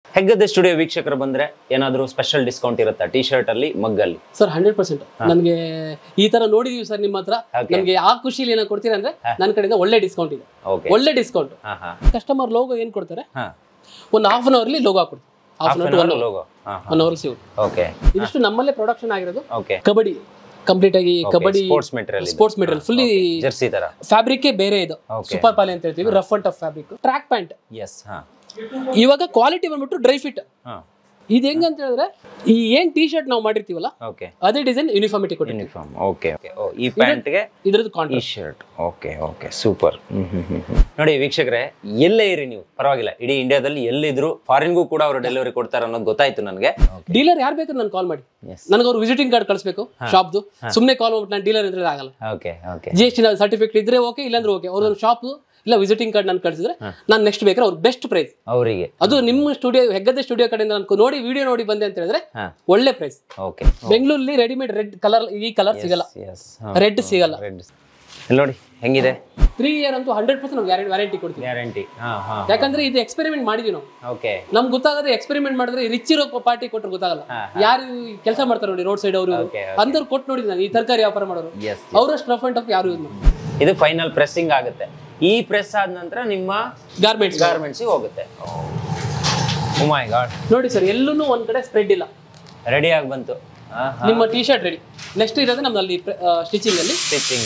Heggadde studio ವೀಕ್ಷಕರು ಬಂದ್ರೆ ಏನಾದರೂ ಸ್ಪೆಷಲ್ ಡಿಸ್ಕೌಂಟ್ ಇರುತ್ತಾ ಟಿ ಶರ್ಟ್ ಅಲ್ಲಿ ಮಗ್ಗಲ್ಲಿ ಸರ್ ಹಂಡ್ರೆಡ್ ಪರ್ಸೆಂಟ್ ನನಗೆ ಈ ತರ ನೋಡಿದೀವಿ ಸರ್ ನಿಮ್ಮ ಹತ್ರ Okay. ನಮಗೆ ಆ ಖುಷಿಲಿ ಏನೋ ಕೊಡ್ತೀರಾ ಅಂದ್ರೆ ನನ್ನ ಕಡೆಯಿಂದ ಒಳ್ಳೆ ಡಿಸ್ಕೌಂಟ್ ಇದೆ ಓಕೆ ಒಳ್ಳೆ ಡಿಸ್ಕೌಂಟ್ ಹಾ ಹಾ ಕಸ್ಟಮರ್ ಲೋಗೋ ಏನ್ ಕೊಡ್ತಾರೆ ಹಾ ಒಂದು ಹಾಫ್ ಅನ್ ಅವರ್ಲಿ ಲೋಗೋ ಹಾಕೊಡ್ತೀವಿ half an hour one logo ಹಾ ಒನ್ ಅವರ್ ಸಿಗುತ್ತೆ ಓಕೆ ಇದಿಷ್ಟು ನಮ್ಮಲ್ಲೇ ಪ್ರೊಡಕ್ಷನ್ ಆಗಿರೋದು ಓಕೆ ಕಬಡ್ಡಿ ಕಂಪ್ಲೀಟ್ ಆಗಿ kabaddi sports material sports material fully jersey ತರ ಫ್ಯಾಬ್ರಿಕ್ ಬೇರೆ ಇದು Okay. ಸೂಪರ್ ಪಾಲಿ ಅಂತ ಹೇಳ್ತೀವಿ rough and tough fabric track pant yes ಹಾ ಇವಾಗ ಕ್ವಾಲಿಟಿ ಬಂದ್ಬಿಟ್ಟು ಡ್ರೈ ಫಿಟ್ ಹಾ ಇದು ಹೆಂಗಂತ ಹೇಳಿದ್ರೆ ಈ ಏನ್ ಟಿ ಶರ್ಟ್ ನಾವು ಮಾಡಿರ್ತೀವಲ್ಲ ಓಕೆ ಅದೇ ಡಿಸೈನ್ ಯೂನಿಫಾರ್ಮಿಟಿ ಕೊಟ್ಟಿರ್ತೀವಿ ಯೂನಿಫಾರ್ಮ್ ಓಕೆ ಓಕೆ ಓ ಈ ಪ್ಯಾಂಟ್ಗೆ ಇದ್ರದ್ದು ಈ contrast shirt okay okay super ನೋಡಿ ವೀಕ್ಷಕರೇ ಎಲ್ಲೇ ಇರಿ ನೀವು ಪರವಾಗಿಲ್ಲ ಇಡೀ ಇಂಡಿಯಾದಲ್ಲಿ ಎಲ್ಲಿದ್ರು ಫಾರಿನ್ಗೂ ಕೂಡ ಅವರು ಡೆಲಿವರಿ ಕೊಡ್ತಾರೆ ಅನ್ನೋದು ಗೊತ್ತಾಯ್ತು ನನಗೆ ಡೀಲರ್ ಯಾರು ಬೇಕಾದ್ರೆ ನಾನು ಕಾಲ್ ಮಾಡಿ ಎಸ್ ನನಗೆ ಅವ್ರು ವಿಸಿಟಿಂಗ್ ಕಾರ್ಡ್ ಕಳಿಸ್ಬೇಕು ಶಾಪ್ದು ಸುಮ್ಮನೆ ಕಾಲ್ ಮಾಡ್ಬಿಟ್ಟು ನಾನು ಡೀಲರ್ ಅಂದ್ರೆ ಆಗಲ್ಲ okay okay G S T certificate ಇದ್ರೆ ಓಕೆ ಇಲ್ಲಾಂದ್ರೆ ಓಕೆ ಅವ್ರ ಶಾಪ್ ಇಲ್ಲ ವಿಸಿಟಿಂಗ್ ಕಾರ್ಡ್ ನಾನು ಕಳಿಸಿದ್ರೆ ನಾನು ನೆಕ್ಸ್ಟ್ ಬೇಕಾದ್ರೆ ಅವ್ರು ಬೆಸ್ಟ್ ಪ್ರೈಸ್ ಅವರಿಗೆ ಅದು ನಿಮ್ಮ ಸ್ಟುಡಿಯೋ ಹೆಗ್ಗದ್ದೆ ಸ್ಟುಡಿಯೋ ಕಡೆಯಿಂದ ನಾನು ನೋಡಿ ವಿಡಿಯೋ ನೋಡಿ ಬಂದೆ ಅಂತ ಹೇಳಿದ್ರೆ ಹಾ ಒಳ್ಳೆ ಪ್ರೈಸ್ ಓಕೆ ಬೆಂಗಳೂರಲ್ಲಿ ರೆಡಿಮೇಡ್ ರೆಡ್ ಕಲರ್ ಈ ಕಲರ್ ಸಿಗಲ್ಲ ಎಸ್ ರೆಡ್ ಸಿಗಲ್ಲ ರೆಡ್ ಇಲ್ಲಿ ನೋಡಿ ಹೆಂಗಿದೆ ತ್ರೀ ಇಯರ್ ಅಂತೂ ಹಂಡ್ರೆಡ್ ಪರ್ಸೆಂಟ್ ನಾವು ವ್ಯಾರಂಟಿ ಕೊಡ್ತೀವಿ ಗ್ಯಾರಂಟಿ ಹಾ ಹಾ ಯಾಕಂದ್ರೆ ಇದು ಎಕ್ಸ್ಪೆರಿಮೆಂಟ್ ಮಾಡಿದ್ವಿ ನಾವು ಓಕೆ ನಮ್ಗೆ ಗೊತ್ತಾಗದೆ ಎಕ್ಸ್ಪೆರಿಮೆಂಟ್ ಮಾಡಿದ್ರೆ ರಿಚ್ ಇರೋ ಪಾರ್ಟಿ ಕೊಟ್ಟರೆ ಗೊತ್ತಾಗಲ್ಲ ಯಾರು ಕೆಲಸ ಮಾಡ್ತಾರೆ ನೋಡಿ ರೋಡ್ ಸೈಡ್ ಅವರು Okay, ಅಂದವ್ರು ಕೊಟ್ಟು ನೋಡಿದ್ ನಾನು ಈ ತರಕಾರಿ ವ್ಯಾಪಾರ ಮಾಡೋರು ಎಸ್ ಅವರಷ್ಟು ರಫ್ ಅಂಡ್ ಟಫ್ ಯಾರು ಯೂಸ್ ಮಾಡಿ ಇದು ಫೈನಲ್ ಪ್ರೆಸ್ಸಿಂಗ್ ಆಗುತ್ತೆ ಈ ಪ್ರೆಸ್ ಆದ ನಂತರ ನಿಮ್ಮ ಗಾರ್ಮೆಂಟ್ಸ್ ಗಾರ್ಮೆಂಟ್ಸಿಗೆ ಹೋಗುತ್ತೆ ಮೈ ಗಾಡ್ ನೋಡಿ ಸರ್ ಎಲ್ಲೂ ಒಂದ್ ಕಡೆ ಸ್ಪ್ರೆಡ್ ಇಲ್ಲ ರೆಡಿ ಆಗಿ ಬಂತು ನಿಮ್ಮ ಟಿ ಶರ್ಟ್ ರೆಡಿ ನೆಕ್ಸ್ಟ್ ಇರೋದು ನಮ್ದು ಅಲ್ಲಿ ಸ್ಟಿಚಿಂಗ್ ಅಲ್ಲಿ ಸ್ಟಿಚಿಂಗ್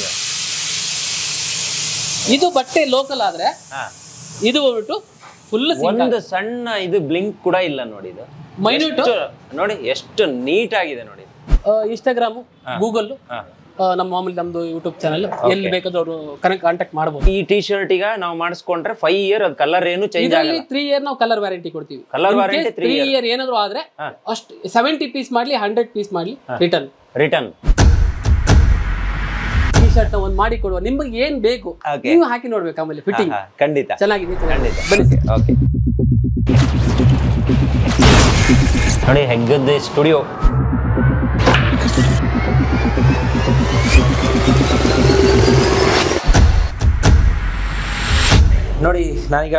ಇದು ಬಟ್ಟೆ ಲೋಕಲ್ ಆದ್ರೆ ಹಾ ಇದು ಹೋಗ್ಬಿಟ್ಟು ಫುಲ್ ಒಂದು ಸಣ್ಣ ಇದು ಬ್ಲಿಂಕ್ ಕೂಡ ಇಲ್ಲ ನೋಡಿ ಇದು ಮೈನ್ಯೂಟ್ ಎಷ್ಟು- ನೋಡಿ ಎಷ್ಟು ನೀಟ್ ಆಗಿದೆ ನೋಡಿ ಇನ್ಸ್ಟಾಗ್ರಾಮು ಗೂಗಲ್ ಹಾ. ನಮ್ಮ ಮಾಮೂಲಿ ನಮ್ದು ಯೂಟ್ಯೂಬ್ ಚಾನಲ್ ಎಲ್ಲಿ ಬೇಕಾದ್ರೂ ಅವರು ಕನೆಕ್ಟ್ ಕಾಂಟ್ಯಾಕ್ಟ್ ಮಾಡ್ಬೋದು ಈ ಟಿ ಶರ್ಟ್ ಈಗ ನಾವು ಮಾಡಿಸ್ಕೊಂಡ್ರೆ ಫೈವ್ ಇಯರ್ ಅದು ಕಲರ್ ಏನು ಚೇಂಜ್ ಇದರಲ್ಲಿ ಆಗಲ್ಲ ತ್ರೀ ಇಯರ್ ನಾವು ಕಲರ್ ವ್ಯಾರಂಟಿ ಕೊಡ್ತೀವಿ Colour warranty three three year ಏನಾದ್ರು ಆದ್ರೆ ಹಾ. ಅಷ್ಟು ಸೆವೆಂಟಿ ಪೀಸ್ ಮಾಡ್ಲಿ ಹಂಡ್ರೆಡ್ ಪೀಸ್ ಮಾಡ್ಲಿ ರಿಟರ್ನ್ ರಿಟರ್ನ್ ಟಿ ಶರ್ಟ್ ಒಂದ್ ಮಾಡಿ ಕೊಡುವ ನಿಮಗೆ ಏನ್ ಬೇಕು Okay. ನೀವು ಹಾಕಿ ನೋಡ್ಬೇಕು ಆಮೇಲೆ ಫಿಟ್ಟಿಂಗ್ ಖಂಡಿತ ಚೆನ್ನಾಗಿದೆ ಚೆನ್ನಾಗಿದೆ. ಖಂಡಿತ ಬನ್ನಿ ಸರ್ ಓಕೆ ನೋಡಿ ಹೆಗ್ಗದ್ದೆ ಸ್ಟುಡಿಯೋ ನೋಡಿ ನಾನೀಗ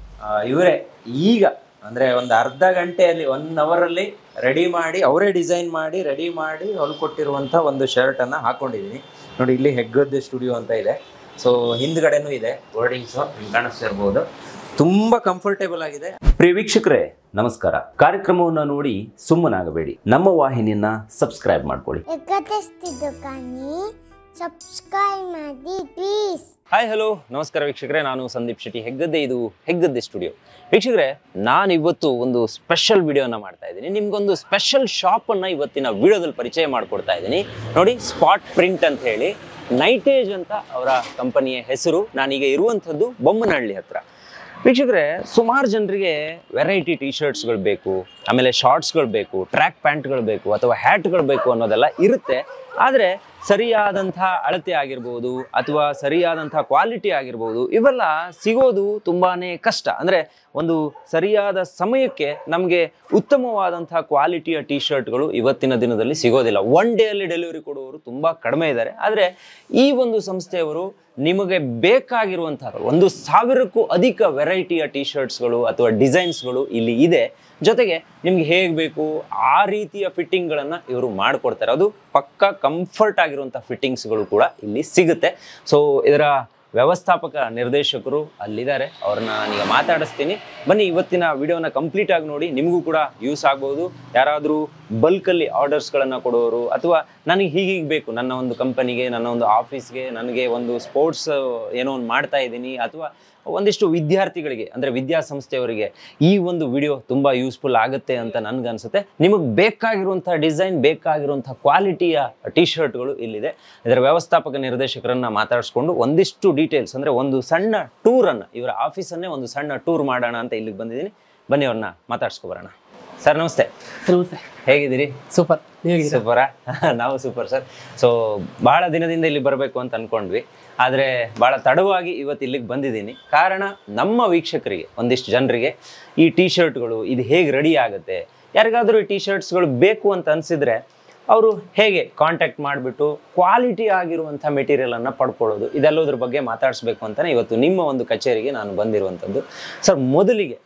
ಇವರೇ ಈಗ ಅಂದರೆ ಒಂದು ಅರ್ಧ ಗಂಟೆಯಲ್ಲಿ ಒನ್ ಅವರಲ್ಲಿ ರೆಡಿ ಮಾಡಿ ಅವರೇ ಡಿಸೈನ್ ಮಾಡಿ ರೆಡಿ ಮಾಡಿ ಹೊಲ್ಕೊಟ್ಟಿರುವಂಥ ಒಂದು ಶರ್ಟನ್ನು ಹಾಕ್ಕೊಂಡಿದ್ದೀನಿ ನೋಡಿ ಇಲ್ಲಿ ಹೆಗ್ಗದ್ದೆ ಸ್ಟುಡಿಯೋ ಅಂತ ಇದೆ ಸೊ ಹಿಂದ್ಗಡೆನೂ ಇದೆ ವರ್ಡಿಂಗ್ಸು ಕಾಣಿಸ್ತಿರ್ಬೋದು ತುಂಬ ಕಂಫರ್ಟೇಬಲ್ ಆಗಿದೆ ಪ್ರಿಯ ವೀಕ್ಷಕರೇ ನಮಸ್ಕಾರ ಕಾರ್ಯಕ್ರಮವನ್ನು ನೋಡಿ ಸುಮ್ಮನಾಗಬೇಡಿ ನಮ್ಮ ವಾಹಿನಿಯನ್ನ ಸಬ್ಸ್ಕ್ರೈಬ್ ಮಾಡ್ಕೊಳ್ಳಿ ಎಕ್ಕತ್ತಿಸ್ತಿದ್ದು ಕಾನಿ ಸಬ್ಸ್ಕ್ರೈಬ್ ಮಾಡಿ ಪ್ಲೀಸ್ ಹಾಯ್ ಹಲೋ ನಮಸ್ಕಾರ ವೀಕ್ಷಕರೇ ನಾನು ಸಂದೀಪ್ ಶೆಟ್ಟಿ ಹೆಗ್ಗದ್ದೆ ಇದು ಹೆಗ್ಗದ್ದೆ ಸ್ಟುಡಿಯೋ ವೀಕ್ಷಕರೇ ನಾನು ಇವತ್ತು ಒಂದು ಸ್ಪೆಷಲ್ ವಿಡಿಯೋನ ಮಾಡ್ತಾ ಇದ್ದೀನಿ ನಿಮ್ಗೊಂದು ಸ್ಪೆಷಲ್ ಶಾಪನ್ನು ಇವತ್ತಿನ ವಿಡಿಯೋದಲ್ಲಿ ಪರಿಚಯ ಮಾಡಿಕೊಡ್ತಾ ಇದ್ದೀನಿ ನೋಡಿ ಸ್ಪಾಟ್ ಪ್ರಿಂಟ್ ಅಂತ ಹೇಳಿ ನೈಟೇಜ್ ಅಂತ ಅವರ ಕಂಪನಿಯ ಹೆಸರು ನಾನೀಗ ಇರುವಂಥದ್ದು ಬೊಮ್ಮನಹಳ್ಳಿ ಹತ್ರ ವೀಕ್ಷಕರೇ ಸುಮಾರು ಜನರಿಗೆ ವೆರೈಟಿ ಟಿ ಶರ್ಟ್ಸ್ಗಳು ಬೇಕು ಆಮೇಲೆ ಶಾರ್ಟ್ಸ್ಗಳು ಬೇಕು ಟ್ರ್ಯಾಕ್ ಪ್ಯಾಂಟ್ಗಳು ಬೇಕು ಅಥವಾ ಹ್ಯಾಟ್ಗಳು ಬೇಕು ಅನ್ನೋದೆಲ್ಲ ಇರುತ್ತೆ ಆದರೆ ಸರಿಯಾದಂಥ ಅಳತೆ ಆಗಿರ್ಬೋದು ಅಥವಾ ಸರಿಯಾದಂಥ ಕ್ವಾಲಿಟಿ ಆಗಿರ್ಬೋದು ಇವೆಲ್ಲ ಸಿಗೋದು ತುಂಬಾ ಕಷ್ಟ ಅಂದರೆ ಒಂದು ಸರಿಯಾದ ಸಮಯಕ್ಕೆ ನಮಗೆ ಉತ್ತಮವಾದಂಥ ಕ್ವಾಲಿಟಿಯ ಟಿ ಶರ್ಟ್ಗಳು ಇವತ್ತಿನ ದಿನದಲ್ಲಿ ಸಿಗೋದಿಲ್ಲ ಒನ್ ಡೇಯಲ್ಲಿ ಡೆಲಿವರಿ ಕೊಡುವವರು ತುಂಬ ಕಡಿಮೆ ಇದ್ದಾರೆ ಆದರೆ ಈ ಒಂದು ಸಂಸ್ಥೆಯವರು ನಿಮಗೆ ಬೇಕಾಗಿರುವಂತಹ ಒಂದು ಸಾವಿರಕ್ಕೂ ಅಧಿಕ ವೆರೈಟಿಯ ಟಿ ಶರ್ಟ್ಸ್ಗಳು ಅಥವಾ ಡಿಸೈನ್ಸ್ಗಳು ಇಲ್ಲಿ ಇದೆ ಜೊತೆಗೆ ನಿಮ್ಗೆ ಹೇಗೆ ಬೇಕು ಆ ರೀತಿಯ ಫಿಟ್ಟಿಂಗ್ಗಳನ್ನು ಇವರು ಮಾಡಿಕೊಡ್ತಾರೆ ಅದು ಪಕ್ಕ ಕಂಫರ್ಟ್ ಆಗಿರುವಂಥ ಫಿಟ್ಟಿಂಗ್ಸ್ಗಳು ಕೂಡ ಇಲ್ಲಿ ಸಿಗುತ್ತೆ ಸೊ ಇದರ ವ್ಯವಸ್ಥಾಪಕ ನಿರ್ದೇಶಕರು ಅಲ್ಲಿದ್ದಾರೆ ಅವ್ರನ್ನ ನಾನೀಗ ಮಾತಾಡಿಸ್ತೀನಿ ಬನ್ನಿ ಇವತ್ತಿನ ವಿಡಿಯೋನ ಕಂಪ್ಲೀಟ್ ಆಗಿ ನೋಡಿ ನಿಮಗೂ ಕೂಡ ಯೂಸ್ ಆಗ್ಬೋದು ಯಾರಾದರೂ ಬಲ್ಕಲ್ಲಿ ಆರ್ಡರ್ಸ್ಗಳನ್ನು ಕೊಡೋರು ಅಥವಾ ನನಗೆ ಹೀಗೀಗೆ ಬೇಕು ನನ್ನ ಒಂದು ಕಂಪನಿಗೆ ನನ್ನ ಒಂದು ಆಫೀಸ್ಗೆ ನನಗೆ ಒಂದು ಸ್ಪೋರ್ಟ್ಸ್ ಏನೋ ಒಂದು ಮಾಡ್ತಾ ಇದ್ದೀನಿ ಅಥವಾ ಒಂದಿಷ್ಟು ವಿದ್ಯಾರ್ಥಿಗಳಿಗೆ ಅಂದರೆ ವಿದ್ಯಾಸಂಸ್ಥೆಯವರಿಗೆ ಈ ಒಂದು ವಿಡಿಯೋ ತುಂಬ ಯೂಸ್ಫುಲ್ ಆಗುತ್ತೆ ಅಂತ ನನಗನ್ಸುತ್ತೆ ನಿಮಗೆ ಬೇಕಾಗಿರುವಂಥ ಡಿಸೈನ್ ಬೇಕಾಗಿರುವಂಥ ಕ್ವಾಲಿಟಿಯ ಟಿ ಶರ್ಟ್ಗಳು ಇಲ್ಲಿದೆ ಇದರ ವ್ಯವಸ್ಥಾಪಕ ನಿರ್ದೇಶಕರನ್ನ ಮಾತಾಡಿಸ್ಕೊಂಡು ಒಂದಿಷ್ಟು ಡೀಟೇಲ್ಸ್ ಅಂದರೆ ಒಂದು ಸಣ್ಣ ಟೂರನ್ನು ಇವರ ಆಫೀಸನ್ನೇ ಒಂದು ಸಣ್ಣ ಟೂರ್ ಮಾಡೋಣ ಅಂತ ಇಲ್ಲಿಗೆ ಬಂದಿದ್ದೀನಿ ಬನ್ನಿ ಅವ್ರನ್ನ ಮಾತಾಡ್ಸ್ಕೊಬರೋಣ ಸರ್ ನಮಸ್ತೆ ನಮಸ್ತೆ ಹೇಗಿದ್ದೀರಿ ಸೂಪರ್ ಹೇಗಿದ್ದೀರಾ ಸೂಪರಾ ನಾವು ಸೂಪರ್ ಸರ್ ಸೊ ಬಹಳ ದಿನದಿಂದ ಇಲ್ಲಿ ಬರಬೇಕು ಅಂತ ಅನ್ಕೊಂಡ್ವಿ ಆದರೆ ಭಾಳ ತಡವಾಗಿ ಇವತ್ತು ಇಲ್ಲಿಗೆ ಬಂದಿದ್ದೀನಿ ಕಾರಣ ನಮ್ಮ ವೀಕ್ಷಕರಿಗೆ ಒಂದಿಷ್ಟು ಜನರಿಗೆ ಈ ಟಿ ಶರ್ಟ್ಗಳು ಇದು ಹೇಗೆ ರೆಡಿ ಆಗುತ್ತೆ ಯಾರಿಗಾದರೂ ಈ ಟಿ ಶರ್ಟ್ಸ್ಗಳು ಬೇಕು ಅಂತ ಅನಿಸಿದ್ರೆ ಅವರು ಹೇಗೆ ಕಾಂಟ್ಯಾಕ್ಟ್ ಮಾಡಿಬಿಟ್ಟು ಕ್ವಾಲಿಟಿ ಆಗಿರುವಂಥ ಮೆಟೀರಿಯಲನ್ನು ಪಡ್ಕೊಳ್ಳೋದು ಇದೆಲ್ಲದ್ರ ಬಗ್ಗೆ ಮಾತಾಡಿಸ್ಬೇಕು ಅಂತಲೇ ಇವತ್ತು ನಿಮ್ಮ ಒಂದು ಕಚೇರಿಗೆ ನಾನು ಬಂದಿರುವಂಥದ್ದು ಸರ್ ಮೊದಲಿಗೆ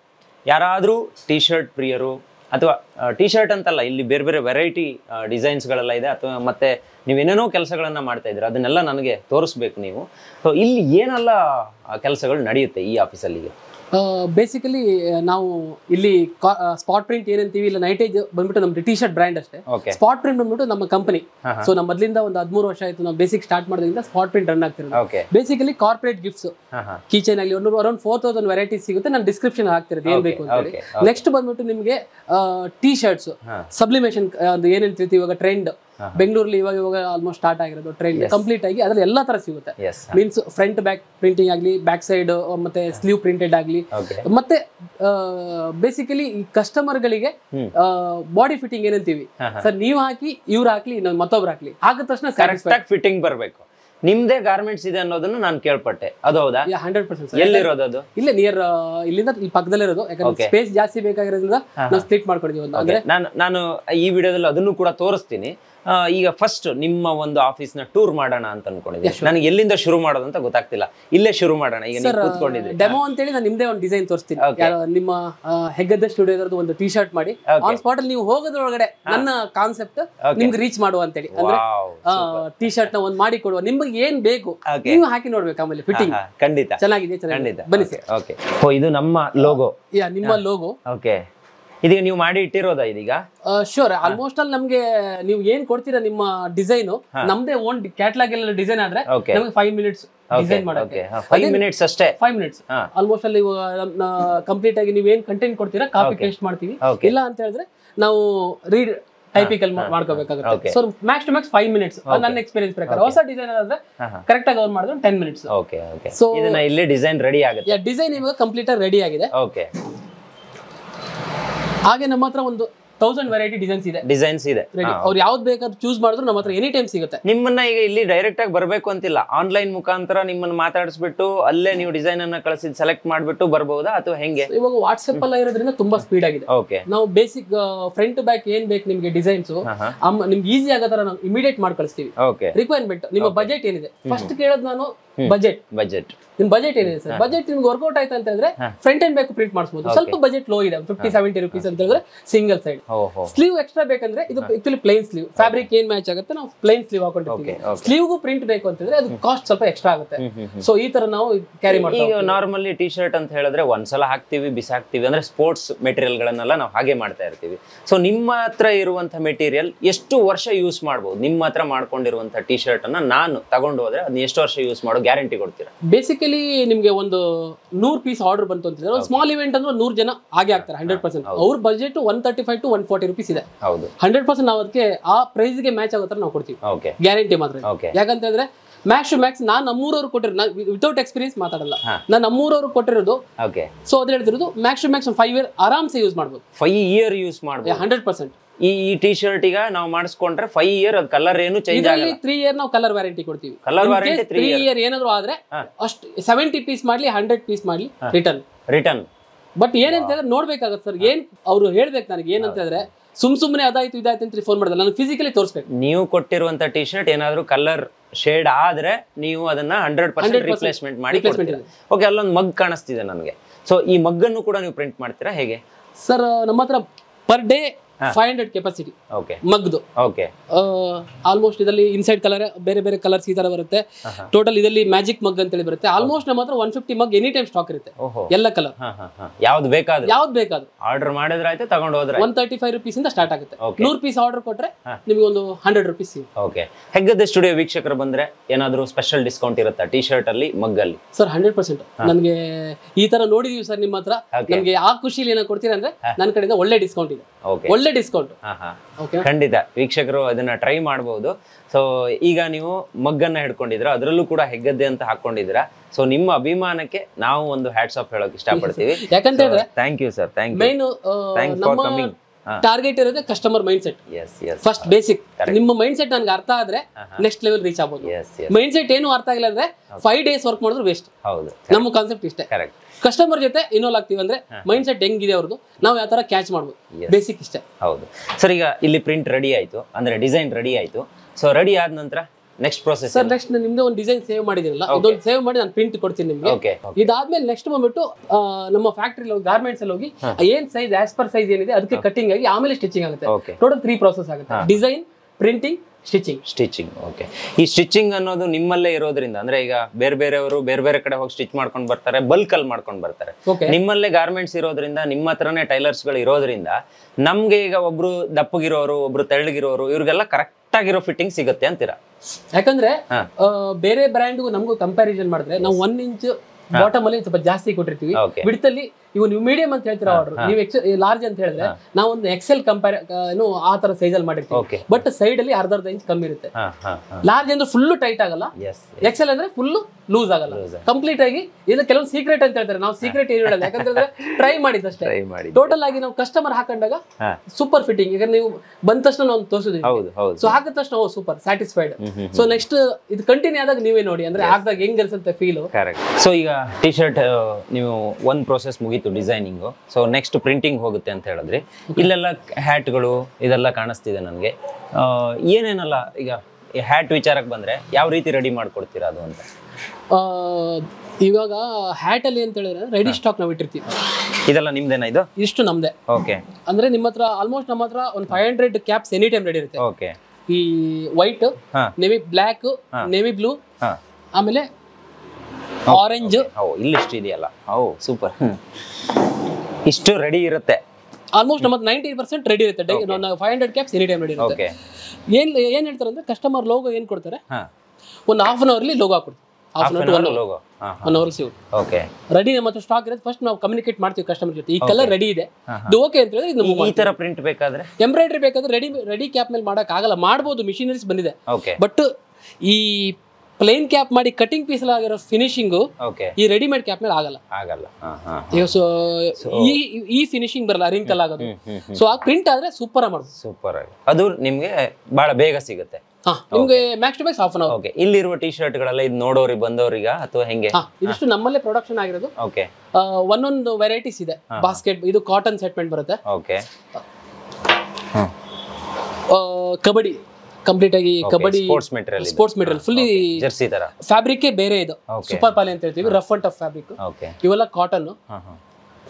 ಯಾರಾದರೂ ಟಿ ಶರ್ಟ್ ಪ್ರಿಯರು ಅಥವಾ ಟಿ ಶರ್ಟ್ ಅಂತಲ್ಲ ಇಲ್ಲಿ ಬೇರೆ ಬೇರೆ ವೆರೈಟಿ ಡಿಸೈನ್ಸ್ಗಳೆಲ್ಲ ಇದೆ ಅಥವಾ ಮತ್ತೆ ನೀವೇನೇನೋ ಕೆಲಸಗಳನ್ನು ಮಾಡ್ತಾ ಇದ್ದೀರಾ ಅದನ್ನೆಲ್ಲ ನನಗೆ ತೋರಿಸ್ಬೇಕು ನೀವು ಸೊ ಇಲ್ಲಿ ಏನೆಲ್ಲ ಕೆಲಸಗಳು ನಡೆಯುತ್ತೆ ಈ ಆಫೀಸಲ್ಲಿ ಈಗ ಬೇಸಿಕಲಿ ನಾವು ಇಲ್ಲಿ ಸ್ಪಾಟ್ ಪ್ರಿಂಟ್ ಏನಂತೀವಿ ಇಲ್ಲ ನೈಟೇಜ್ ಬಂದ್ಬಿಟ್ಟು ನಮ್ಮ ಟಿ ಶರ್ಟ್ ಬ್ರ್ಯಾಂಡ್ ಅಷ್ಟೇ ಓಕೆ ಸ್ಪಾಟ್ ಪ್ರಿಂಟ್ ಬಂದ್ಬಿಟ್ಟು ನಮ್ಮ ಕಂಪನಿ ಹಾ, ಹಾ. ಸೊ ನಮ್ಮ ಮೊದಲಿಂದ ಒಂದು ಹದಿಮೂರು ವರ್ಷ ಆಯ್ತು ನಾವು ಬೇಸಿಕ್ ಸ್ಟಾರ್ಟ್ ಮಾಡೋದ್ರಿಂದ ಸ್ಪಾಟ್ ಪ್ರಿಂಟ್ ರನ್ ಆಗ್ತಿರೋದು ಓಕೆ ಬೇಸಿಕಲಿ ಕಾರ್ಪೊರೇಟ್ ಗಿಫ್ಟ್ಸ್ ಹಾಂ ಹಾಂ ಕೀಚೈನ್ ಆಗಲಿ ಒಂದು ಅರೌಂಡ್ ಫೋರ್ ತೌಸಂಡ್ ವೆರೈಟೀಸ್ ಸಿಗುತ್ತೆ ನಾನು ಡಿಸ್ಕ್ರಿಪ್ಷನ್ ಹಾಕ್ತಿರೋದು ಏನ್ Okay, ಬೇಕು ಅಂತ ಹೇಳಿ okay, okay. ನೆಕ್ಸ್ಟ್ ಬಂದ್ಬಿಟ್ಟು ನಿಮಗೆ ಟಿ ಶರ್ಟ್ಸ್ ಹಾ. ಸಬ್ಲಿಮೇಷನ್ ಅದು ಏನೇನ್ ತಿಳ್ತೀವಿ ಇವಾಗ ಟ್ರೆಂಡ್ ಬೆಂಗಳೂರಲ್ಲಿ ಇವಾಗ ಇವಾಗ ಆಲ್ಮೋಸ್ಟ್ ಸ್ಟಾರ್ಟ್ ಆಗಿರೋದು ಟ್ರೆಂಡ್ ಕಂಪ್ಲೀಟ್ ಆಗಿ ಅದ್ರಲ್ಲಿ ಎಲ್ಲಾ ತರ ಸಿಗುತ್ತೆ yes means front back printing ಆಗಲಿ ಬ್ಯಾಕ್ ಸೈಡ್ ಮತ್ತೆ ಸ್ಲೀವ್ ಪ್ರಿಂಟೆಡ್ ಆಗಲಿ ಓಕೆ ಮತ್ತೆ ಬೇಸಿಕಲಿ ಈ ಕಸ್ಟಮರ್ಗಳಿಗೆ ಹ್ಮ್. ಬಾಡಿ ಫಿಟ್ಟಿಂಗ್ ಏನಂತೀವಿ ಹಾ, ಹಾ. ಸರ್ ನೀವು ಹಾಕಿ ಇವ್ರು ಹಾಕ್ಲಿ ಇನ್ನೊಂದು ಮತ್ತೊಬ್ರು ಹಾಕ್ಲಿ ಹಾಕಿದ ತಕ್ಷಣ ಕರೆಕ್ಟಾಗಿ ಫಿಟ್ಟಿಂಗ್ ಬರಬೇಕು ನಿಮ್ದೇ ಗಾರ್ಮೆಂಟ್ಸ್ ಇದೆ ಅನ್ನೋದನ್ನು ನಾನು ಕೇಳ್ಪಟ್ಟೆ ಅದು ಹೌದಾ ಹಂಡ್ರೆಡ್ ಪರ್ಸೆಂಟ್ ಎಲ್ಲಿರೋದು ಅದು ಇಲ್ಲೇ ನಿಯರ್ ಇಲ್ಲಿಂದ ಇಲ್ಲಿ ಪಕ್ಕದಲ್ಲೇ ಇರೋದು ಯಾಕಂದ್ರೆ Okay. ಸ್ಪೇಸ್ ಜಾಸ್ತಿ ಬೇಕಾಗಿರೋದ್ರಿಂದ ನಾವು ಸ್ಪ್ಲಿಟ್ ಮಾಡ್ಕೊಂಡಿದ್ದೀವಿ ಒಂದು ಅಂದ್ರೆ Okay. ನಾನು ನಾನು ಈ ವಿಡಿಯೋದಲ್ಲಿ ಅದನ್ನು ಕೂಡ ತೋರಿಸ್ತೀನಿ ಆ, ಈಗ ಫಸ್ಟ್ ನಿಮ್ಮ ಒಂದು ಆಫೀಸ್ ನ ಟೂರ್ ಮಾಡೋಣ ಅಂತ ಅನ್ಕೊಂಡಿದ್ದೀನಿ ನನಗೆ ಎಲ್ಲಿಂದ ಶುರು ಮಾಡೋದು ಅಂತ ಗೊತ್ತಾಗ್ತಿಲ್ಲ ಇಲ್ಲೇ ಶುರು ಮಾಡೋಣ ಈಗ ನೀವು ಕೂತ್ಕೊಂಡಿದ್ದೀರಿ ಡೆಮೋ ಅಂತೇಳಿ ನಾನು ನಿಮ್ದೇ ಒಂದು ಡಿಸೈನ್ ತೋರಿಸ್ತೀನಿ Okay. ಯಾರೋ ನಿಮ್ಮ ಆ, ಹೆಗ್ಗದ್ದ ಸ್ಟುಡಿಯೋದವ್ರದ್ದು ಒಂದು ಟಿ ಶರ್ಟ್ ಮಾಡಿ Okay. ಆನ್ ಸ್ಪಾಟ್ ಅಲ್ಲಿ ನೀವು ಹೋಗೋದ್ರೊಳಗಡೆ ನನ್ನ ಕಾನ್ಸೆಪ್ಟ್ Okay. ನಿಮ್ಗೆ ರೀಚ್ ಮಾಡುವ ಅಂತೇಳಿ ಅಂದ್ರೆ ವಾವ್ ಟಿ ಶರ್ಟ್ ನ ಒಂದ್ ಮಾಡಿ ಕೊಡುವ ನಿಮ್ಗೆ ಏನ್ ಬೇಕು Okay. ನೀವು ಹಾಕಿ ನೋಡ್ಬೇಕು ಆಮೇಲೆ ಫಿಟ್ಟಿಂಗ್ ಖಂಡಿತ ಚೆನ್ನಾಗಿದೆ ಖಂಡಿತ ಚೆನ್ನಾಗಿದೆ ಬನ್ನಿ ಸರ್ ಓಕೆ ಓ ಇದು ನಮ್ಮ ಲೋಗೋ ಯಾ ನಿಮ್ಮ ಲೋಗೋ ಓಕೆ ಇದೀಗ ನೀವು ಮಾಡಿ ಇಟ್ಟಿರೋದಾ ಇದೀಗ ಶೋರ್ ಆಲ್ಮೋಸ್ಟ್ ಅಲ್ಲಿ ನಮ್ಗೆ ನೀವು ಏನ್ ಕೊಡ್ತೀರಾ ನಿಮ್ಮ ಡಿಸೈನ್ ನಮ್ದೇ ಓನ್ ಕ್ಯಾಟ್ಲಾಗ್ ಎಲ್ಲ ಡಿಸೈನ್ ಆದ್ರೆ Okay. ನಮಗೆ five minutes okay design okay ಮಾಡಕ್ಕೆ ಫೈವ್ ಮಿನಿಟ್ಸ್ ಅಷ್ಟೇ ಫೈವ್ ಮಿನಿಟ್ಸ್ ಹಾ. ಆಲ್ಮೋಸ್ಟ್ ಅಲ್ಲಿ ಕಂಪ್ಲೀಟ್ ಆಗಿ ನೀವ್ ಏನ್ ಕಂಟೆಂಟ್ ಕೊಡ್ತೀರಾ ಕಾಪಿ Okay. ಪೇಸ್ಟ್ ಮಾಡ್ತೀವಿ Okay. ಇಲ್ಲ ಅಂತ ಹೇಳಿದ್ರೆ ನಾವು ರೀಡ್ ಟೈಪಿಕಲ್ ಮಾಡ್ಕೋಬೇಕಾಗುತ್ತೆ Okay. So max to max five minutes ನನ್ನ ಎಕ್ಸ್ಪೀರಿಯನ್ಸ್ ಪ್ರಕಾರ ಹೊಸ ಡಿಸೈನ್ ಆದ್ರೆ ಹಾ, ಹಾ. ಕರೆಕ್ಟ್ ಆಗಿ ಅವ್ರು ಮಾಡಿದ್ರೆ ten minutes okay okay So- ಇದನ್ನ ಇಲ್ಲಿ ಡಿಸೈನ್ ರೆಡಿ ಆಗುತ್ತೆ ಡಿಸೈನ್ ಇವಾಗ ಕಂಪ್ಲೀಟ್ ಆಗಿ ರೆಡಿ ಆಗಿದೆ ಓಕೆ ಹಾಗೆ ನಮ್ಮ ಹತ್ರ ಒಂದು ತೌಸಂಡ್ ವೆರೈಟಿ ಡಿಸೈನ್ಸ್ ಇದೆ ಡಿಸೈನ್ಸ್ ಇದೆ ರೆಡಿ ಅವ್ರು ಯಾವ್ದು ಬೇಕಾದ್ರೂ ಚೂಸ್ ಮಾಡಿದ್ರು ನಮ್ಮ ಹತ್ರ ಎನಿ ಟೈಮ್ ಸಿಗುತ್ತೆ ನಿಮ್ಮನ್ನ ಈಗ ಇಲ್ಲಿ ಡೈರೆಕ್ಟ್ ಆಗಿ ಬರಬೇಕು ಅಂತಿಲ್ಲ ಆನ್ಲೈನ್ ಮುಖಾಂತರ ನಿಮ್ಮನ್ನ ಮಾತಾಡಿಸ್ಬಿಟ್ಟು ಅಲ್ಲೇ ನೀವು ಡಿಸೈನ್ ಅನ್ನ ಕಳಿಸಿ ಸೆಲೆಕ್ಟ್ ಮಾಡ್ಬಿಟ್ಟು ಬರ್ಬಹುದಾ ಅಥವಾ ಹೆಂಗೆ ಇವಾಗ ವಾಟ್ಸ್ಆಪ್ ಎಲ್ಲ ಇರೋದ್ರಿಂದ ತುಂಬಾ ಸ್ಪೀಡ್ ಆಗಿದೆ ಓಕೆ ನಾವು ಬೇಸಿಕ್ ಫ್ರಂಟ್ ಬ್ಯಾಕ್ ಏನ್ ಬೇಕು ನಿಮ್ಗೆ ಡಿಸೈನ್ಸ್ ನಿಮ್ಗೆ ಈಸಿ ಆಗೋ ತರ ನಾವು ಇಮಿಡಿಯೇಟ್ ಮಾಡಿ ಕಳಿಸ್ತೀವಿ ಓಕೆ ರಿಕ್ವೈರ್ಮೆಂಟ್ ನಿಮ್ಮ ಬಜೆಟ್ ಏನಿದೆ ಫಸ್ಟ್ ಕೇಳೋದು ನಾನು ಬಜೆಟ್ ಬಜೆಟ್ ನಿಮ್ ಬಜೆಟ್ ಏನಿದೆ ಸರ್ ಬಜೆಟ್ ನಿಮ್ಗೆ ವರ್ಕೌಟ್ ಆಯ್ತು ಅಂತ ಹೇಳಿದ್ರೆ ಫ್ರಂಟ್ ಅಂಡ್ ಬ್ಯಾಕ್ ಪ್ರಿಂಟ್ ಮಾಡಿಸಬಹುದು ಸ್ವಲ್ಪ ಬಜೆಟ್ ಲೋ ಇದೆ ಫಿಫ್ಟಿ ಸೆವೆಂಟಿ ರುಪೀಸ್ ಅಂತ ಹೇಳಿದ್ರೆ ಸಿಂಗಲ್ ಸೈಡ್ ಓಹೋ ಸ್ಲೀವ್ ಎಕ್ಸ್ಟ್ರಾ ಬೇಕಂದ್ರೆ ಇದು ಆಕ್ಚುಲಿ ಪ್ಲೈನ್ ಸ್ಲೀವ್ ಫ್ಯಾಬ್ರಿಕ್ ಏನ್ ಮ್ಯಾಚ್ ಆಗುತ್ತೆ ನಾವು ಪ್ಲೈನ್ ಸ್ಲೀವ್ ಹಾಕೊಂಡಿರ್ತೀವಿ Okay, okay. ಸ್ಲೀವ್ಗೂ ಪ್ರಿಂಟ್ ಬೇಕು ಅಂತಂದ್ರೆ ಅದು ಕಾಸ್ಟ್ ಸ್ವಲ್ಪ ಎಕ್ಸ್ಟ್ರಾ ಆಗುತ್ತೆ ಸೊ ಈ ತರ ನಾವು ಕ್ಯಾರಿ ಮಾಡ್ತೀವಿ ಈಗ ನಾರ್ಮಲಿ ಟಿ ಶರ್ಟ್ ಅಂತ ಹೇಳಿದ್ರೆ ಒಂದ್ಸಲ ಹಾಕ್ತಿವಿ ಬಿಸಾಕ್ತಿವಿ ಅಂದ್ರೆ ಸ್ಪೋರ್ಟ್ಸ್ ಮೆಟೀರಿಯಲ್ಗಳನ್ನೆಲ್ಲ ನಾವು ಹಾಗೆ ಮಾಡ್ತಾ ಇರ್ತೀವಿ ಸೊ ನಿಮ್ಮ ಹತ್ರ ಇರುವಂತ ಮೆಟೀರಿಯಲ್ ಎಷ್ಟು ವರ್ಷ ಯೂಸ್ ಮಾಡ್ಬೋದು ನಿಮ್ಮ ಹತ್ರ ಮಾಡ್ಕೊಂಡಿರುವಂತ ಟಿ ಶರ್ಟ್ ಅನ್ನ ನಾನು ತಗೊಂಡು ಹೋದ್ರೆ ಅದನ್ನ ಎಷ್ಟು ವರ್ಷ ಯೂಸ್ ಮಾಡೋ ಗ್ಯಾರಂಟಿ ಕೊಡ್ತೀರಾ ಬೇಸಿಕಲಿ ನಿಮ್ಗೆ ಒಂದು ನೂರ್ ಪೀಸ್ ಆರ್ಡರ್ ಬಂತು ಅಂತಂದ್ರೆ ಒಂದು ಸ್ಮಾಲ್ ಇವೆಂಟ್ ಅಂದ್ರೆ ನೂರ್ ಜನ ಹಾಗೆ ಆಗ್ತಾರೆ ಹಂಡ್ರೆಡ್ ಪರ್ಸೆಂಟ್ ಅವ್ರ budget one thirty five to one forty rupees ಇದೆ ಹೌದು ಹಂಡ್ರೆಡ್ ಪರ್ಸೆಂಟ್ ನಾವು ಅದಕ್ಕೆ ಆ ಪ್ರೈಸ್ ಗೆ ಮ್ಯಾಚ್ ಆಗೋ ತರ ನಾವು ಕೊಡ್ತೀವಿ ಓಕೆ ಗ್ಯಾರಂಟಿ ಮಾತ್ರ ಇದು. ಓಕೆ ಯಾಕಂತ ಹೇಳಿದ್ರೆ ಮ್ಯಾಕ್ಸ್ ಟು ಮ್ಯಾಕ್ಸ್ ನಾನು ನಮ್ಮೂರವ್ರು ಕೊಟ್ಟಿರೋ ವಿತೌಟ್ ಎಕ್ಸ್ಪೀರಿಯನ್ಸ್ ಮಾತಾಡಲ್ಲ ಹಾ. ನಾನು ನಮ್ಮೂರವ್ರು ಕೊಟ್ಟಿರೋದು ಓಕೆ ಸೊ ಅದ್ ಹೇಳ್ತಿರೋದು max to max five year ಆರಾಮ್ಸೆ ಯೂಸ್ ಮಾಡ್ಬೋದು ಫೈವ್ ಇಯರ್ ಯೂಸ್ ಮಾಡ್ಬೋದು ಹಂಡ್ರೆಡ್ ಪರ್ಸೆಂಟ್ ಈ ಈ ಟಿ ಶರ್ಟ್ ಈಗ ನಾವು ಮಾಡಿಸ್ಕೊಂಡ್ರೆ ಫೈವ್ ಇಯರ್ ಅದು ಕಲರ್ ಏನು ಚೇಂಜ್ ಇದರಲ್ಲಿ ಆಗಲ್ಲ ತ್ರೀ ಇಯರ್ ನಾವು ಕಲರ್ ವ್ಯಾರಂಟಿ ಕೊಡ್ತೀವಿ Colour warranty three three year. Year ಏನಾದ್ರು ಆದ್ರೆ ಹಾ. ಅಷ್ಟು ಸೆವೆಂಟಿ ಪೀಸ್ ಮಾಡ್ಲಿ ಹಂಡ್ರೆಡ್ ಪೀಸ್ ಮಾಡ್ಲಿ ರಿಟರ್ನ್ ರಿಟರ್ನ್ ಬಟ್ ಏನಂತ ಹೇಳಿದ್ರೆ ನೋಡ್ಬೇಕಾಗತ್ತೆ ಸರ್ ಏನ್ ಅವ್ರು ಹೇಳ್ಬೇಕು ನನಗೆ ಏನಂತ ಹೇಳಿದ್ರೆ ಸುಮ್ ಸುಮ್ಮನೆ ಅದಾಯ್ತು ಇದಾಯ್ತು ಅಂತ ಫೋನ್ ಮಾಡಿದ್ರೆ ನಾನು ಫಿಸಿಕಲಿ ತೋರಿಸ್ಬೇಕು ನೀವು ಕೊಟ್ಟಿರುವಂತ ಟಿ ಶರ್ಟ್ ಏನಾದ್ರು ಕಲರ್ ಶೇಡ್ ಆದ್ರೆ ನೀವು ಅದನ್ನ ಹಂಡ್ರೆಡ್ ಪರ್ಸೆಂಟ್ 100% ರಿಪ್ಲೇಸ್ಮೆಂಟ್ ಮಾಡಿ replacement ಕೊಡ್ತೀರಾ ಓಕೆ ಅಲ್ಲೊಂದು ಮಗ್ ಕಾಣಿಸ್ತಿದೆ ನನಗೆ ಸೊ ಈ ಮಗ್ಗನ್ನು ಕೂಡ ನೀವು ಪ್ರಿಂಟ್ ಮಾಡ್ತೀರಾ ಹೇಗೆ ಸರ್ ನಮ್ಮ ಹತ್ರ per day five hundred capacity okay ಮಗ್ದು ಓಕೆ ಆಲ್ಮೋಸ್ಟ್ ಇದರಲ್ಲಿ ಇನ್ಸೈಡ್ ಕಲರ್ ಬೇರೆ ಬೇರೆ ಕಲರ್ಸ್ ಈ ತರ ಬರುತ್ತೆ ಟೋಟಲ್ ಇದರಲ್ಲಿ ಮ್ಯಾಜಿಕ್ ಮಗ್ ಅಂತೇಳಿ ಬರುತ್ತೆ ಆಲ್ಮೋಸ್ಟ್ ನಮ್ಮ ಹತ್ರ one fifty mug any time stock ಇರುತ್ತೆ ಓಹೋ ಎಲ್ಲ ಕಲರ್ ಹಾ ಹಾ ಹಾ ಯಾವ್ದು ಬೇಕಾದ್ರೆ ಯಾವ್ದು ಬೇಕಾದ್ರು ಆರ್ಡರ್ ಮಾಡಿದ್ರೆ ಆಯ್ತು ತಗೊಂಡು ಹೋದ್ರೆ ಒನ್ ತರ್ಟಿ ಫೈವ್ ರುಪೀಸ್ ಇಂದ ಸ್ಟಾರ್ಟ್ ಆಗುತ್ತೆ Okay. ನೂರ್ ಪೀಸ್ ಆರ್ಡರ್ ಕೊಟ್ರೆ ನಿಮಗೆ ಒಂದು hundred rupees okay Heggadde studio ವೀಕ್ಷಕರು ಬಂದ್ರೆ ಏನಾದ್ರು ಸ್ಪೆಷಲ್ ಡಿಸ್ಕೌಂಟ್ ಇರುತ್ತಾ ಟಿ ಶರ್ಟ್ ಅಲ್ಲಿ ಮಗ್ಗಲ್ಲಿ ಸರ್ ಹಂಡ್ರೆಡ್ ಪರ್ಸೆಂಟ್ ನನಗೆ ಈ ತರ ನೋಡಿದೀವಿ ಸರ್ ನಿಮ್ಮ ಹತ್ರ Okay. ನಮ್ಗೆ ಆ ಖುಷಿಲಿ ಏನೋ ಕೊಡ್ತೀರಾ ಅಂದ್ರೆ ನನ್ನ ಕಡೆಯಿಂದ ಒಳ್ಳೆ ಡಿಸ್ಕೌಂಟ್ ಇದೆ ಓಕೆ ಒಳ್ಳೆ ಡಿಸ್ಕೌಂಟ್ ಹಾ ಹಾ ಓಕೆ ಖಂಡಿತ ವೀಕ್ಷಕರು ಅದನ್ನ ಟ್ರೈ ಮಾಡಬಹುದು ಸೊ ಈಗ ನೀವು ಮಗ್ಗನ್ನ ಹಿಡ್ಕೊಂಡಿದ್ರ ಅದರಲ್ಲೂ ಕೂಡ ಹೆಗ್ಗದ್ದೆ ಅಂತ ಹಾಕೊಂಡಿದ್ದೀರಾ ಸೊ ನಿಮ್ಮ ಅಭಿಮಾನಕ್ಕೆ ನಾವು ಒಂದು ಹ್ಯಾಟ್ಸ್ ಆಫ್ ಹೇಳೋಕೆ ಇಷ್ಟಪಡ್ತೀವಿ ಯಾಕಂತ ಹೇಳಿದ್ರೆ thank you sir thank you main thanks for ನಮ್ಮ ಕಮಿಂಗ್ ಟಾರ್ಗೆಟ್ ಇರೋದೇ customer mindset yes yes first basic ನಿಮ್ಮ ಮೈಂಡ್ ಸೆಟ್ ನನ್ಗೆ ಅರ್ಥ ಆದ್ರೆ ನೆಕ್ಸ್ಟ್ ಲೆವೆಲ್ ರೀಚ್ ಆಗ್ಬೋದು ಎಸ್ ಎಸ್ ಮೈಂಡ್ ಸೆಟ್ ಏನು ಅರ್ಥ ಆಗಿಲ್ಲ ಅಂದ್ರೆ ಫೈವ್ ಡೇಸ್ ವರ್ಕ್ ಮಾಡಿದ್ರು ವೇಸ್ಟ್ ಹೌದು ನಮ್ಮ ಕಾನ್ಸೆಪ್ಟ್ ಇಷ್ಟೇ ಕರೆಕ್ಟ್ ಕಸ್ಟಮರ್ ಜೊತೆ ಇನ್ವಾಲ್ವ್ ಆಗ್ತೀವಿ ಅಂದ್ರೆ ಮೈಂಡ್ ಸೆಟ್ ಹೆಂಗಿದೆ ಅವ್ರದ್ದು ನಾವು ಯಾವ ತರ ಕ್ಯಾಚ್ ಮಾಡ್ಬೋದು ಬೇಸಿಕ್ ಇಷ್ಟೇ ಹೌದು ಸರ್ ಈಗ ಇಲ್ಲಿ ಪ್ರಿಂಟ್ ರೆಡಿ ಆಯ್ತು ಅಂದ್ರೆ ಡಿಸೈನ್ ರೆಡಿ ಆಯ್ತು ಸೊ ರೆಡಿ ಆದ ನಂತರ ನೆಕ್ಸ್ಟ್ ಪ್ರೊಸೆಸ್ ಸರ್ ನೆಕ್ಸ್ಟ್ ನಿಮ್ದು ಒಂದು ಡಿಸೈನ್ ಸೇವ್ ಮಾಡಿದಿರಲ್ಲ ಇದೊಂದು ಸೇವ್ ಮಾಡಿ ನಾನು ಪ್ರಿಂಟ್ ಕೊಡ್ತೀನಿ ನಿಮ್ಗೆ ಓಕೆ ಇದಾದ್ಮೇಲೆ ನೆಕ್ಸ್ಟ್ ಬಂದ್ಬಿಟ್ಟು ಆ, ನಮ್ಮ ಫ್ಯಾಕ್ಟ್ರಿ ಹೋಗಿ ಗಾರ್ಮೆಂಟ್ಸ್ ಅಲ್ಲಿ ಹೋಗಿ ಏನ್ ಸೈಜ್ ಆಸ್ ಪರ್ ಸೈಜ್ ಏನಿದೆ ಅದಕ್ಕೆ ಕಟಿಂಗ್ ಆಗಿ ಆಮೇಲೆ ಸ್ಟಿಚಿಂಗ್ ಆಗುತ್ತೆ ಓಕೆ ಟೋಟಲ್ ತ್ರೀ ಪ್ರಾಸೆಸ್ ಆಗುತ್ತೆ design printing stitching stitching okay ಈ ಸ್ಟಿಚಿಂಗ್ ಅನ್ನೋದು ನಿಮ್ಮಲ್ಲೇ ಇರೋದ್ರಿಂದ ಅಂದ್ರೆ ಈಗ ಬೇರೆ ಬೇರೆಯವರು ಬೇರೆ ಬೇರೆ ಕಡೆ ಹೋಗಿ ಸ್ಟಿಚ್ ಮಾಡ್ಕೊಂಡು ಬರ್ತಾರೆ ಬಲ್ಕ್ ಅಲ್ಲಿ ಮಾಡ್ಕೊಂಡು ಬರ್ತಾರೆ ಓಕೆ ನಿಮ್ಮಲ್ಲೇ ಗಾರ್ಮೆಂಟ್ಸ್ ಇರೋದ್ರಿಂದ ನಿಮ್ಮ ಹತ್ರನೇ ಟೈಲರ್ಸ್ ಗಳು ಇರೋದ್ರಿಂದ ನಮ್ಗೆ ಈಗ ಒಬ್ರು ದಪ್ಪಗಿರೋರು ಒಬ್ರು ತೆಳ್ಳಗಿರೋರು ಇವ್ರಿಗೆಲ್ಲ ಕರೆಕ್ಟ್ ಆಗಿರೋ ಫಿಟ್ಟಿಂಗ್ ಸಿಗುತ್ತೆ ಅಂತೀರಾ ಯಾಕಂದ್ರೆ ಹಾ. ಆ, ಬೇರೆ ಬ್ರ್ಯಾಂಡ್ಗೂ ನಮಗೂ ಕಂಪ್ಯಾರಿಸನ್ ಮಾಡಿದ್ರೆ ನಾವು ಒನ್ ಇಂಚ್ ಬಾಟಮ್ ಅಲ್ಲಿ ಸ್ವಲ್ಪ ಜಾಸ್ತಿ ಕೊಟ್ಟಿರ್ತೀವಿ ಓಕೆ ಬಿಡ್ತಲ್ಲಿ ಇವು ನೀವು ಮೀಡಿಯಂ ಅಂತ ಹೇಳ್ತೀರಾ ಆರ್ಡರ್ ನೀವು ಎಕ್ಸ್ ಲಾರ್ಜ್ ಅಂತ ಹೇಳಿದ್ರೆ ನಾವು ಒಂದು ಎಕ್ಸೆಲ್ ಕಂಪೇರ್ ಏನು ಆ ತರ ಸೈಜ್ ಅಲ್ಲಿ ಮಾಡಿರ್ತೀವಿ ಓಕೆ ಬಟ್ ಸೈಡ್ ಅಲ್ಲಿ ಅರ್ಧ ಅರ್ಧ ಇಂಚ್ ಕಮ್ಮಿ ಇರುತ್ತೆ ಹಾ ಹಾ ಹಾ ಲಾರ್ಜ್ ಅಂದ್ರೆ ಫುಲ್ ಟೈಟ್ ಆಗಲ್ಲ ಎಸ್ ಎಕ್ಸೆಲ್ ಅಂದ್ರೆ ಫುಲ್ ಲೂಸ್ ಆಗಲ್ಲ Loose ಆಗಲ್ಲ. ಕಂಪ್ಲೀಟ್ ಆಗಿ ಇದು ಕೆಲವೊಂದು ಸೀಕ್ರೆಟ್ ಅಂತ ಹೇಳ್ತಾರೆ ನಾವು ಸೀಕ್ರೆಟ್ ಏನು ಹೇಳಲ್ಲ ಯಾಕಂದ್ರೆ ಟ್ರೈ ಮಾಡಿದ್ದಷ್ಟೇ ಟ್ರೈ ಮಾಡಿ ಟೋಟಲ್ ಆಗಿ ನಾವು ಕಸ್ಟಮರ್ ಹಾಕೊಂಡಾಗ ಹಾ ಸೂಪರ್ ಫಿಟ್ಟಿಂಗ್ ಈಗ ನೀವು ಬಂದ ತಕ್ಷಣ ನಾವು ತೋರಿಸಿದ್ವಿ ಹೌದು ಹೌದು ಸೊ ಹಾಕಿದ ತಕ್ಷಣ ಓ ಸೂಪರ್ ಸ್ಯಾಟಿಸ್ಫೈಡ್ ಹ್ಮ್ ಹ್ಮ್ ಸೊ ನೆಕ್ಸ್ಟ್ ಇದು ಕಂಟಿನ್ಯೂ ಆದಾಗ ನೀವೇ ನೋಡಿ ಅಂದ್ರೆ ಆಗ್ದಾಗ ಹೆಂಗ್ ಅನ್ಸುತ್ತೆ ಫೀಲ್ ಕರೆಕ್ಟ್ ಸೊ ಈಗ ಟಿ ಶರ್ಟ್ ನೀವು ಒಂದು ಪ್ರೋಸೆಸ್ ಮುಗೀತು ಡಿಸೈನಿಂಗು ಸೊ ನೆಕ್ಸ್ಟ್ ಪ್ರಿಂಟಿಂಗ್ ಹೋಗುತ್ತೆ ಅಂತ ಹೇಳಿದ್ರಿ ಇಲ್ಲೆಲ್ಲ ಹ್ಯಾಟ್ಗಳು ಇದೆಲ್ಲ ಕಾಣಿಸ್ತಿದೆ ನನಗೆ ಏನೇನಲ್ಲ ಈಗ ಹ್ಯಾಟ್ ವಿಚಾರಕ್ಕೆ ಬಂದ್ರೆ ಯಾವ ರೀತಿ ರೆಡಿ ಮಾಡ್ಕೊಡ್ತೀರಾ ಅದು ಅಂತ ಇವಾಗ ಹ್ಯಾಟ್ ಅಲ್ಲಿ ಅಂತ ಹೇಳಿದ್ರೆ ರೆಡಿ ಸ್ಟಾಕ್ ನಾವು ಇಟ್ಟಿರ್ತೀವಿ ಇದೆಲ್ಲ ನಿಮ್ದೇನಾ ಇದು ಇಷ್ಟು ನಮ್ದೆ ಓಕೆ ಅಂದ್ರೆ ನಿಮ್ಮ ಹತ್ರ ಆಲ್ಮೋಸ್ಟ್ ನಮ್ಮ ಹತ್ರ ಒಂದು five hundred caps any time ready ಇರುತ್ತೆ ಓಕೆ ಈ ವೈಟ್ ಹಾ. ನೆವಿ ಬ್ಲ್ಯಾಕ್ ನೆವಿ ಬ್ಲೂ ಹಾ ಆಮೇಲೆ ಆರೆಂಜ್ ಓ ಇಲ್ಲಿಷ್ಟು ಇದೆಯಲ್ಲ ಓ ಸೂಪರ್ ಇಷ್ಟು ರೆಡಿ ಇರುತ್ತೆ ಆಲ್ಮೋಸ್ಟ್ ನಮ್ಮ ನೈಂಟಿ ಪರ್ಸೆಂಟ್ ರೆಡಿ ಇರುತ್ತೆ five hundred caps any time ready ಇರುತ್ತೆ ಓಕೆ ಏನ್ ಏನ್ ಹೇಳ್ತಾರೆ ಅಂದ್ರೆ ಕಸ್ಟಮರ್ ಲೋಗೋ ಏನ್ ಕೊಡ್ತಾರೆ ಹಾ ಒಂದು ಹಾಫ್ ಅನ್ ಅವರ್ಲಿ ಲೋಗೋ ಹಾಕೊಡ್ತೀವಿ ಹಾಫ್ ಅನ್ ಅವರ್ ಲೋಗೋ ಹಾ ಒನ್ ಅವರ್ ಸಿಗುತ್ತೆ ಓಕೆ ರೆಡಿ ನಮ್ಮ ಹತ್ರ ಸ್ಟಾಕ್ ಇರುತ್ತೆ ಫಸ್ಟ್ ನಾವು ಕಮ್ಯುನಿಕೇಟ್ ಮಾಡ್ತೀವಿ ಕಸ್ಟಮರ್ ಜೊತೆ ಈ ಕಲರ್ ರೆಡಿ ಇದೆ ಇದು ಓಕೆ ಅಂತ ಹೇಳಿದ್ರೆ ಇದು ಈ ತರ ಪ್ರಿಂಟ್ ಬೇಕಾದ್ರೆ ಎಂಬ್ರಾಯ್ಡ್ರಿ ಬೇಕಾದ್ರೆ ರೆಡಿ ರೆಡಿ ಕ್ಯಾಪ್ ಮೇಲೆ ಮಾಡಕ್ ಆಗಲ್ಲ ಮಾಡ್ಬೋದು ಮಿಷಿನರೀಸ್ ಬಂದಿದೆ ಓಕೆ ಬಟ್ ಈ ಪ್ಲೇನ್ ಕ್ಯಾಪ್ ಮಾಡಿ ಕಟಿಂಗ್ ಪೀಸ್ ಆಗಿರೋ ಫಿನಿಶಿಂಗು ಓಕೆ ಈ ರೆಡಿಮೇಡ್ ಕ್ಯಾಪ್ ಮೇಲೆ ಆಗಲ್ಲ ಆಗಲ್ಲ ಹಾ ಹಾ ಈಗ ಸೊ ಈ ಈ ಫಿನಿಶಿಂಗ್ ಬರಲ್ಲ ರಿಂಕಲ್ ಆಗೋದು ಹ್ಮ್ ಹ್ಮ್ ಸೊ ಆ ಪ್ರಿಂಟ್ ಆದ್ರೆ ಸೂಪರ್ ಆಗಿ ಮಾಡ್ಬೋದು ಸೂಪರ್ ಆಗಿ ಅದು ನಿಮ್ಗೆ ಬಹಳ ಬೇಗ ಸಿಗುತ್ತೆ ಹಾ ನಿಮ್ಗೆ max to max half an hour okay ಇಲ್ಲಿರುವ ಟಿ ಶರ್ಟ್ಗಳೆಲ್ಲ ಇದು ನೋಡೋರಿಗೆ ಬಂದೋರಿಗ ಅಥವಾ ಹೆಂಗೆ ಹಾ ಇದಿಷ್ಟು ನಮ್ಮಲ್ಲೇ ಪ್ರೊಡಕ್ಷನ್ ಆಗಿರೋದು ಓಕೆ ಆ, ಒಂದೊಂದು ವೆರೈಟೀಸ್ ಇದೆ ಬಾಸ್ಕೆಟ್ ಇದು ಕಾಟನ್ ಸೆಟ್ಮೆಂಟ್ ಬರುತ್ತೆ ಓಕೆ ಆ, ಕಬಡ್ಡಿ ಕಂಪ್ಲೀಟ್ ಆಗಿ kabaddi sports material sports material fully jersey ತರ ಫ್ಯಾಬ್ರಿಕ್ ಬೇರೆ ಇದು Okay. ಸೂಪರ್ ಪಾಲಿ ಅಂತ ಹೇಳ್ತೀವಿ rough and tough fabric okay ಇವೆಲ್ಲ ಕಾಟನ್ ಹಾ ಹಾ